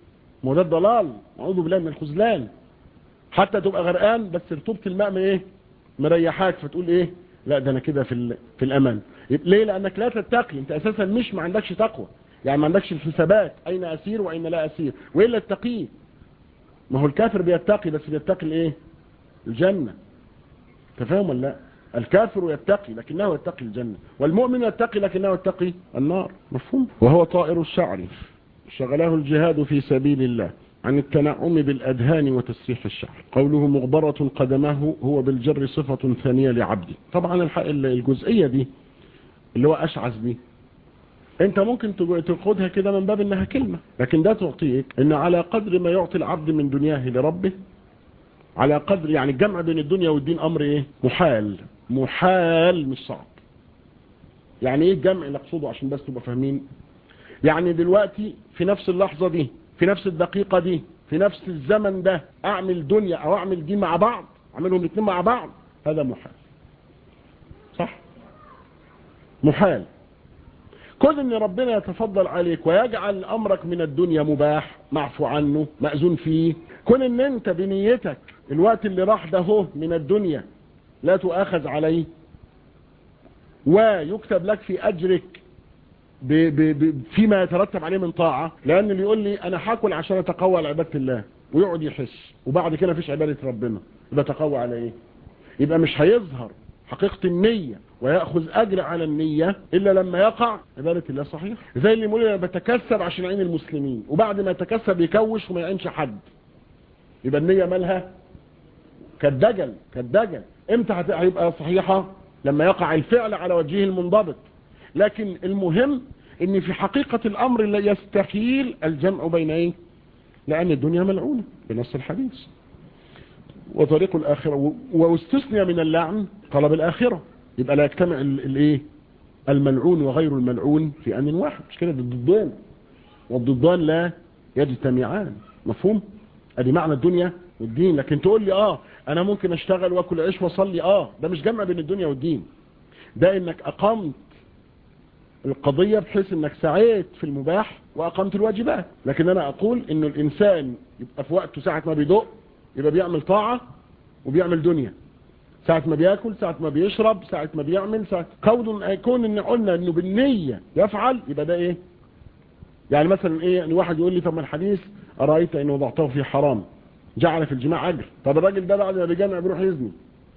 S1: ما هو ده الضلال اعوذ بالله من الخذلان حتى تبقى غرقان بس رطوبه الماء ما ايه مريحاك فتقول ايه لا ده انا كده في ال... في الامان ليه لانك لا تتقي انت اساسا مش ما عندكش تقوى يعني ما عندكش الحسابات اين اسير واين لا اسير والا التقي ما هو الكافر بيتقي بس بيتقي الايه الجنه تفهم ولا لا الكافر يتقي لكنه يتقي الجنة والمؤمن يتقي لكنه يتقي النار مفهوم وهو طائر الشعر شغله الجهاد في سبيل الله عن التنعم بالأدهان وتسريح الشعر قوله مغبرة قدمه هو بالجر صفة ثانية لعبده طبعا الجزئية دي اللي هو أشعث دي انت ممكن تاخدها كده من باب انها كلمة لكن ده تعطيك ان على قدر ما يعطي العبد من دنياه لربه على قدر يعني الجمع بين الدنيا والدين امر ايه محال محال مش صعب يعني ايه الجمع اللي اقصده عشان بس تبقى فاهمين يعني دلوقتي في نفس اللحظة دي في نفس الدقيقة دي في نفس الزمن ده اعمل دنيا او اعمل دي مع بعض اعملهم الاثنين مع بعض هذا محال صح محال كل ان ربنا يتفضل عليك ويجعل امرك من الدنيا مباح معفو عنه مأذون فيه كون ان انت بنيتك الوقت اللي راح ده هو من الدنيا لا تؤاخذ عليه ويكتب لك في اجرك ب ب ب فيما يترتب عليه من طاعة لان اللي يقول لي انا هاكل عشان اتقوى على عبادة الله ويقعد يحس وبعد كده مفيش عبادة ربنا يبقى تقوى على ايه يبقى مش هيظهر حقيقة النية ويأخذ أجر على النية إلا لما يقع عبادة الله صحيح زي اللي يقول أنا بتكسب عشان أعين المسلمين وبعد ما يتكسب يكوش وما يعينش حد يبقى النية مالها كالدجل كالدجل امتى هيبقى صحيحة لما يقع الفعل على وجهه المنضبط لكن المهم ان في حقيقة الامر لا يستحيل الجمع بين ايه لان الدنيا ملعونة بنص الحديث وطريق الاخرة واستثنى من اللعن طلب الاخرة يبقى لا يجتمع الايه الملعون وغير الملعون في ان واحد مش كده ضدان والضدان لا يجتمعان مفهوم ادي معنى الدنيا والدين لكن تقول لي اه انا ممكن اشتغل واكل عيش واصلي اه ده مش جمع بين الدنيا والدين ده انك اقمت القضية بحيث انك سعيت في المباح واقمت الواجبات لكن انا اقول انه الانسان يبقى في وقته ساعة ما بيدق يبقى بيعمل طاعة وبيعمل دنيا ساعة ما بياكل ساعة ما بيشرب ساعة ما بيعمل ساعة كون يكون ان قلنا انه بالنية يفعل يبقى ده ايه يعني مثلا ايه ان واحد يقول لي طب ما الحديث ارايت ان وضعته في حرام جعل في الجماع اجر طب الراجل ده بعد ما بيجمع بيروح يزني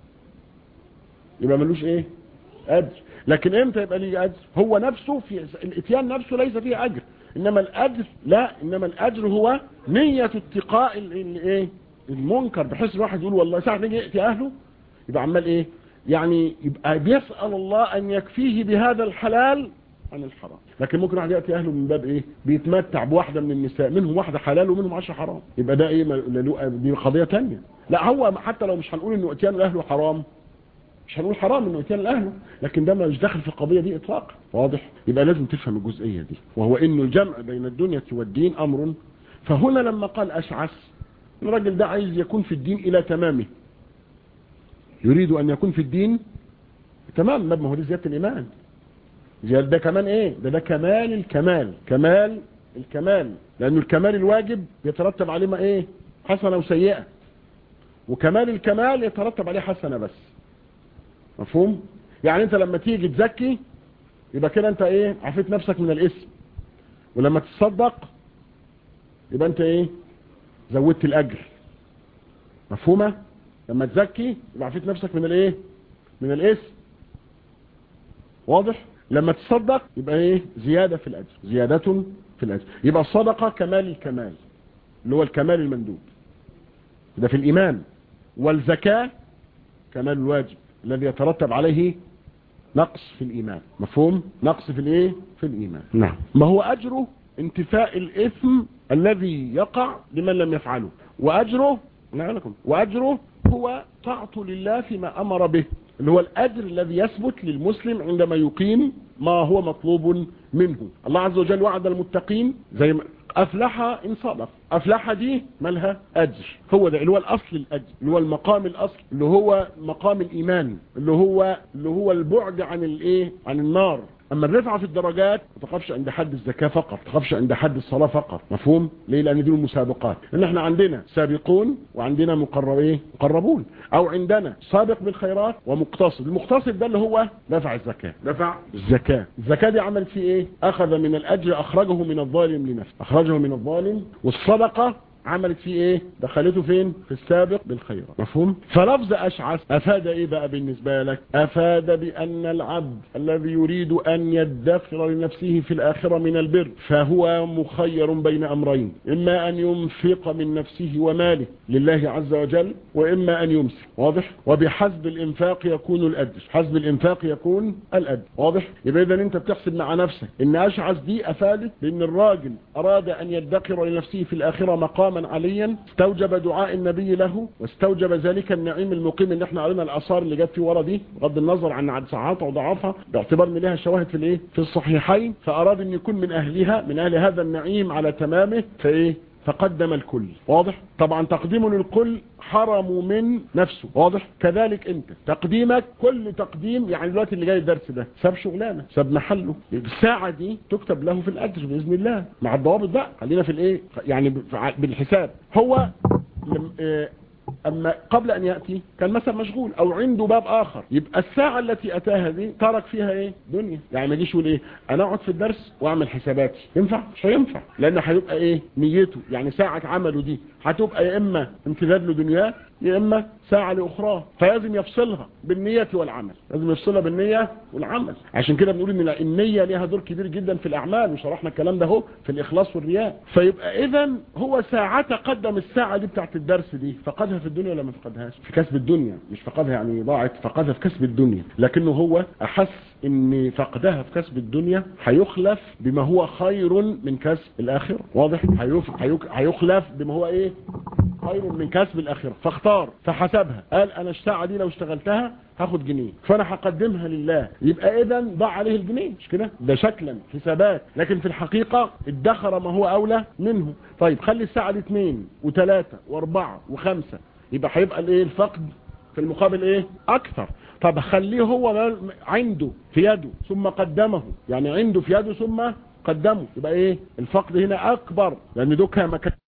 S1: يبقى ملوش ايه اجر لكن امتى يبقى ليه اجر هو نفسه في الاتيان نفسه ليس فيه اجر انما الاجر لا انما الاجر هو نية اتقاء الايه المنكر بحيث الواحد يقول والله ساعة نيجي يأتي اهله يبقى عمال ايه يعني يبقى بيسأل الله ان يكفيه بهذا الحلال عن الحرام لكن ممكن واحد يأتي اهله من باب ايه بيتمتع بواحدة من النساء منهم واحدة حلال ومنهم عشر حرام يبقى ده ايه دي قضية تانية لا هو حتى لو مش هنقول انه اتيان اهله حرام مش هنقول حرام انه اتيان اهله لكن ده مش داخل في القضية دي اطلاقا واضح يبقى لازم تفهم الجزئية دي وهو انه الجمع بين الدنيا والدين امر فهنا لما قال اشعث الراجل ده عايز يكون في الدين الى تمامه يريد ان يكون في الدين تمام ما هو دي زيادة الايمان زيادة ده كمان ايه ده ده كمال الكمال كمال الكمال لانه الكمال الواجب يترتب عليه ما ايه حسنة وسيئة وكمال الكمال يترتب عليه حسنة بس مفهوم يعني انت لما تيجي تزكي يبقى كده انت ايه عفيت نفسك من الاسم ولما تصدق يبقى انت ايه زودت الاجر مفهومة لما تزكي يبقى عفيت نفسك من الايه من الاسم واضح لما تصدق يبقى ايه زيادة في الاجر زيادة في الاجر يبقى الصدقة كمال الكمال اللي هو الكمال المندوب ده في الايمان والزكاة كمال الواجب الذي يترتب عليه نقص في الايمان مفهوم نقص في الايه في الايمان نعم ما هو اجره انتفاء الاثم الذي يقع لمن لم يفعله واجره نعم لكم واجره هو طاعته لله فيما امر به اللي هو الاجر الذي يثبت للمسلم عندما يقيم ما هو مطلوب منه الله عز وجل وعد المتقين زي ما افلح ان صدق افلح دي مالها اجر هو ده اللي هو الاصل الاجر اللي هو المقام الاصل اللي هو مقام الايمان اللي هو اللي هو البعد عن الايه عن النار اما الرفعه في الدرجات ما تقفش عند حد الزكاه فقط ما تقفش عند حد الصلاه فقط مفهوم ليه لان دي المسابقات ان احنا عندنا سابقون وعندنا مقرب ايه مقربون او عندنا سابق بالخيرات ومقتصد المقتصد ده اللي هو دفع الزكاه دفع الزكاه الزكاه دي عملت فيه ايه اخذ من الاجر اخرجه من الظالم لنفسه اخرجه من الظالم والصدقه عملت فيه ايه دخلته فين في السابق بالخيرات مفهوم فلفظ اشعث افاد ايه بقى بالنسبة لك افاد بان العبد الذي يريد ان يدخر لنفسه في الاخرة من البر فهو مخير بين امرين اما ان ينفق من نفسه وماله لله عز وجل واما ان يمسك واضح وبحسب الانفاق يكون الاجر حسب الانفاق يكون الاجر واضح يبقى اذا انت بتحسب مع نفسك ان اشعث دي افادت بان الراجل اراد ان يدخر لنفسه في الاخرة مقاما عليا استوجب دعاء النبي له واستوجب ذلك النعيم المقيم اللي احنا قرينا الاثار اللي جت في ورا دي بغض النظر عن صحاتها وضعافها باعتبار ان لها شواهد في الايه في الصحيحين فاراد ان يكون من اهلها من اهل هذا النعيم على تمامه فايه فقدم الكل واضح طبعا تقديمه للكل حرموا من نفسه واضح كذلك انت تقديمك كل تقديم يعني دلوقتي اللي جاي الدرس ده ساب شغلانه ساب محله الساعه دي تكتب له في الاجر باذن الله مع الضوابط بقى خلينا في الايه يعني بالحساب هو لم اه اما قبل ان يأتي كان مثلا مشغول او عنده باب اخر يبقى الساعة التي اتاها دي ترك فيها ايه دنيا يعني ما يجيش يقول ايه انا اقعد في الدرس واعمل حساباتي ينفع مش هينفع لان هيبقى ايه نيته يعني ساعة عمله دي هتبقى يا اما امتداد له دنياه يا اما ساعة لاخرى فلازم يفصلها بالنية والعمل لازم يفصلها بالنية والعمل عشان كده بنقول ان النية ليها دور كبير جدا في الاعمال وشرحنا الكلام ده اهو في الاخلاص والرياء فيبقى اذا هو ساعة قدم الساعة دي بتاعت الدرس دي فقدها في الدنيا ولا ما فقدهاش في كسب الدنيا مش فقدها يعني ضاعت فقدها في كسب الدنيا لكنه هو احس ان فقدها في كسب الدنيا هيخلف بما هو خير من كسب الاخره واضح هيخلف بما هو ايه خير من كسب الاخره فاختار فحسبها قال انا الساعه دي لو اشتغلتها هاخد جنيه فانا هقدمها لله يبقى اذا ضاع عليه الجنيه مش كده ده شكلا حسابات لكن في الحقيقه ادخر ما هو اولى منه طيب خلي الساعه دي اثنين وثلاثه واربعه وخمسه يبقى هيبقى الايه الفقد في المقابل ايه اكثر طب خليه هو عنده في يده ثم قدمه يعني عنده في يده ثم قدمه يبقى ايه الفقد هنا اكبر لان دوكا ما كان